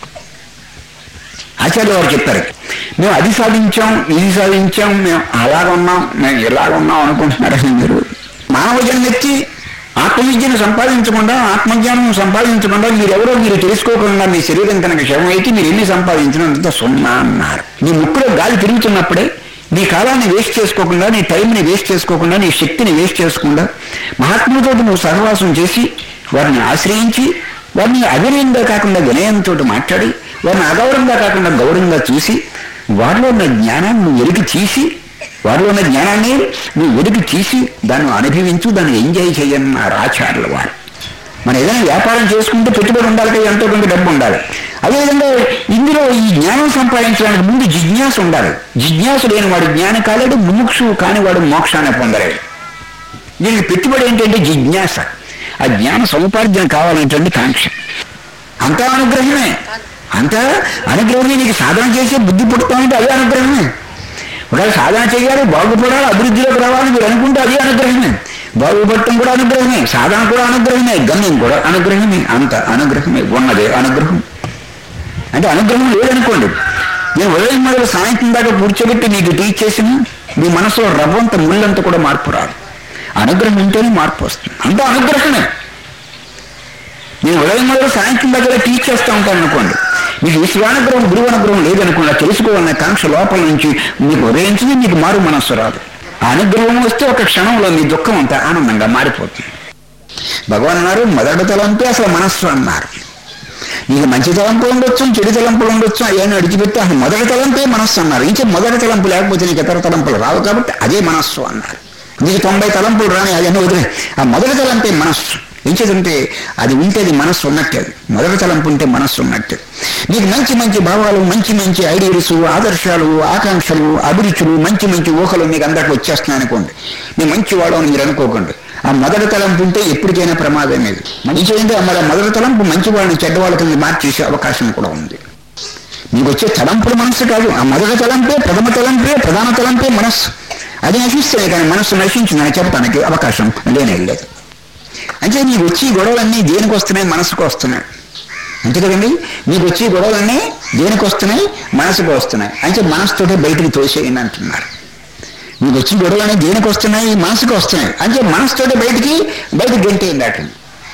ఆచార్య వారు చెప్పారు మేము అది సాధించాం ఇది సాధించాం మేము అలాగ ఉన్నాం మేము ఇలాగ ఉన్నాం అనుకుంటున్నారని మీరు మానవ జన్మెత్తి ఆత్మవిద్యను సంపాదించకుండా ఆత్మజ్ఞానం సంపాదించకుండా మీరెవరో మీరు తెలుసుకోకుండా మీ శరీరం కనుక శవం అయితే మీరు ఎన్ని సంపాదించినంత సున్నా అన్నారు మీ ముక్కులో గాలి తిరుగుతున్నప్పుడే నీ కాలాన్ని వేస్ట్ చేసుకోకుండా నీ టైంని వేస్ట్ చేసుకోకుండా నీ శక్తిని వేస్ట్ చేసుకుండా మహాత్ములతో నువ్వు సహవాసం చేసి వారిని ఆశ్రయించి వారిని అవినయంగా కాకుండా వినయంతో మాట్లాడి వారిని అగౌరవంగా కాకుండా గౌరవంగా చూసి వారిలో ఉన్న జ్ఞానాన్ని నువ్వు ఎరిగి తీసి వారిలో ఉన్న జ్ఞానాన్ని నువ్వు వెలికి తీసి దాన్ని అనుభవించు దాన్ని ఎంజాయ్ చేయన్నారు ఆచార్యుల వారు మనం ఏదైనా వ్యాపారం చేసుకుంటే పెట్టుబడి ఉండాలి కదా ఎంతో కొంత డబ్బు ఉండాలి అదేవిధంగా ఇందులో ఈ జ్ఞానం సంపాదించడానికి ముందు జిజ్ఞాస ఉండాలి జిజ్ఞాస లేని వాడు జ్ఞానం కాలేడు ముముక్షు కానివాడు మోక్షాన్ని పొందలేడు దీనికి పెట్టుబడి ఏంటంటే జిజ్ఞాస ఆ జ్ఞాన సముపార్జన కావాలంటే కాంక్ష అంతా అనుగ్రహమే అంతా అనుగ్రహమే నీకు సాధన చేసే బుద్ధి పుట్టుకోవాలంటే అదే అనుగ్రహమే ఒకవేళ సాధన చేయాలి బాగుపడాలి అభివృద్ధిలోకి రావాలి మీరు అనుకుంటే అది అనుగ్రహమే బాగుపడటం కూడా అనుగ్రహమే సాధన కూడా అనుగ్రహమే గమ్యం కూడా అనుగ్రహమే అంత అనుగ్రహమే ఉన్నదే అనుగ్రహం అంటే అనుగ్రహం లేదనుకోండి నేను ఉదయం మొదలు సాయంత్రం దాకా కూర్చోబెట్టి నీకు టీచ్ చేసిన మీ మనసులో రవ్వంత ముళ్ళంత కూడా మార్పు రాదు అనుగ్రహం ఉంటేనే మార్పు వస్తుంది అంత అనుగ్రహమే నేను ఉదయం మొదలు సాయంత్రం దగ్గర టీచ్ చేస్తూ ఉంటాను అనుకోండి మీకు ఈశ్వరానుగ్రహం గురువు అనుగ్రహం లేదనుకున్నా తెలుసుకోవాలనే కాంక్ష లోపల నుంచి మీకు ఉదయించింది మీకు మారు మనస్సు రాదు ఆ అనుగ్రహం వస్తే ఒక క్షణంలో మీ దుఃఖం అంతా ఆనందంగా మారిపోతుంది భగవాన్ అన్నారు మొదటి తలంపే అసలు మనస్సు అన్నారు నీకు మంచి తలంపులు ఉండొచ్చు చెడు తలంపులు ఉండొచ్చు అయ్యాన్ని అడిచిపెట్టి అసలు మొదటి తలంపే మనస్సు అన్నారు ఇంకే మొదటి తలంపు లేకపోతే నీకు ఇతర తలంపులు రావు కాబట్టి అదే మనస్సు అన్నారు నీకు తొంభై తలంపులు రాని అదన్నీ వదిలే ఆ మొదటి తలంపే మనస్సు ఎంచేదంటే అది ఉంటే అది మనస్సు ఉన్నట్టే అది మొదటి తలంపు ఉంటే మనస్సు ఉన్నట్టే నీకు మంచి మంచి భావాలు మంచి మంచి ఐడియాస్ ఆదర్శాలు ఆకాంక్షలు అభిరుచులు మంచి మంచి ఊహలు మీకు అందరికి వచ్చేస్తున్నాయి అనుకోండి నేను మంచి వాడు అని మీరు అనుకోకండి ఆ మొదటి తలంపు ఉంటే ఎప్పటికైనా ప్రమాదం లేదు మంచి ఏంటంటే మరి ఆ మొదటి తలంపు మంచి వాళ్ళని చెడ్డ వాళ్ళ కింద మార్చేసే అవకాశం కూడా ఉంది మీకు వచ్చే తలంపులు మనస్సు కాదు ఆ మొదటి తలంపే ప్రథమ తలంపే ప్రధాన తలంపే మనస్సు అది నశిస్తే కానీ మనస్సు నశించిందని చెప్పడానికి అవకాశం లేనే లేదు అంటే మీకు వచ్చి గొడవలన్నీ దేనికి వస్తున్నాయి మనసుకు వస్తున్నాయి అంతే కదండి మీకు వచ్చి గొడవలన్నీ దేనికి వస్తున్నాయి మనసుకు వస్తున్నాయి అంటే మనసుతోటే బయటికి తోసేయండి అంటున్నారు మీకు వచ్చి గొడవలన్నీ దేనికి వస్తున్నాయి మనసుకు వస్తున్నాయి అంటే మనసుతోటే బయటికి బయటికి గెంటేయండి అట్లా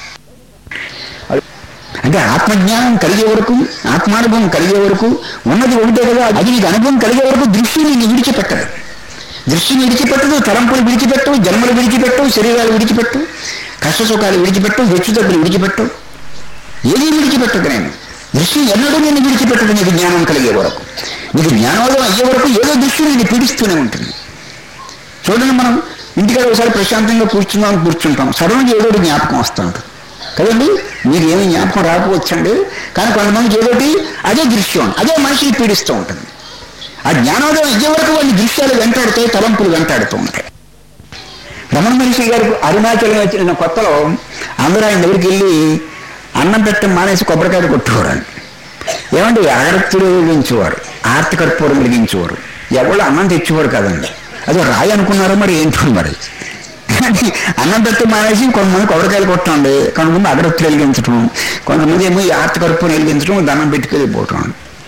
అంటే ఆత్మజ్ఞానం కలిగే వరకు ఆత్మానుభవం కలిగే వరకు ఉన్నది ఒకటే కదా అది నీకు అనుభవం కలిగే వరకు దృష్టి నిన్ను విడిచిపెట్టదు దృష్టి విడిచిపెట్టదు తలంపులు విడిచిపెట్టవు జన్మలు విడిచిపెట్టవు శరీరాలు విడిచిపెట్టవు కష్ట సుఖాలు విడిచిపెట్టవు హెచ్చుతగ్గులు విడిచిపెట్టవు ఏది విడిచిపెట్టదు నేను దృష్టి ఎన్నడూ నేను విడిచిపెట్టదు నీకు జ్ఞానం కలిగే వరకు నీకు జ్ఞానోదయం అయ్యే వరకు ఏదో దృష్టి నేను పీడిస్తూనే ఉంటుంది చూడండి మనం ఇంటికాడ ఒకసారి ప్రశాంతంగా కూర్చున్నాం కూర్చుంటాం సడన్గా ఏదో ఒకటి జ్ఞాపకం వస్తూ ఉంటుంది కదండి మీకు ఏమీ జ్ఞాపకం రాకపోవచ్చండి కానీ కొంతమందికి ఏదోటి అదే దృశ్యం అదే మనిషిని పీడిస్తూ ఉంటుంది ఆ జ్ఞానోదయం అయ్యే వరకు వాళ్ళ దృశ్యాలు వెంటాడుతాయి తలంపులు వెంటాడుతూ ఉంటాయి రమణ మహర్షి గారు అరుణాచలం వచ్చిన కొత్తలో అందరూ ఆయన దగ్గరికి వెళ్ళి అన్నం పెట్టడం మానేసి కొబ్బరికాయలు కొట్టుకోవడానికి ఏమండి అగరత్తులు వెలిగించేవారు ఆర్తి కర్పూరం వెలిగించేవారు ఎవరు అన్నం తెచ్చేవారు కదండి అదే రాయి అనుకున్నారో మరి ఏంటో మరి కానీ అన్నం పెట్టడం మానేసి కొంతమంది కొబ్బరికాయలు కొట్టండి కొంతమంది అగరత్తులు వెలిగించడం కొంతమంది ఏమో ఈ ఆర్తి కర్పూరం వెలిగించడం దండం పెట్టుకెళ్ళిపోవటం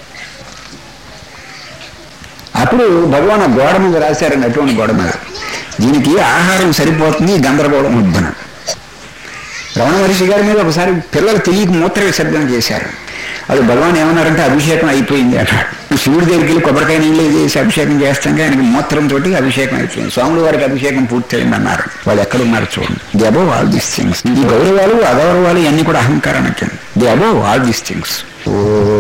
అప్పుడు భగవాన్ ఆ గోడ మీద రాశారండి అటువంటి గోడ మీద దీనికి ఆహారం సరిపోతుంది గందరగోళం వద్దన రమణ మహర్షి గారి మీద ఒకసారి పిల్లలు తెలియక మూత్ర విసర్జన చేశారు అది భగవాన్ ఏమన్నారంటే అభిషేకం అయిపోయింది అన్నాడు శివుడి దగ్గరికి వెళ్ళి కొబ్బరికాయ నీళ్ళు చేసి అభిషేకం చేస్తాం ఆయనకి మూత్రం తోటి అభిషేకం అయిపోయింది స్వాముల వారికి అభిషేకం పూర్తయింది అన్నారు వాళ్ళు ఎక్కడున్నారు చూడండి the above all these things ఈ గౌరవాలు అగౌరవాలు ఇవన్నీ కూడా అహంకారానికి the above all these things oh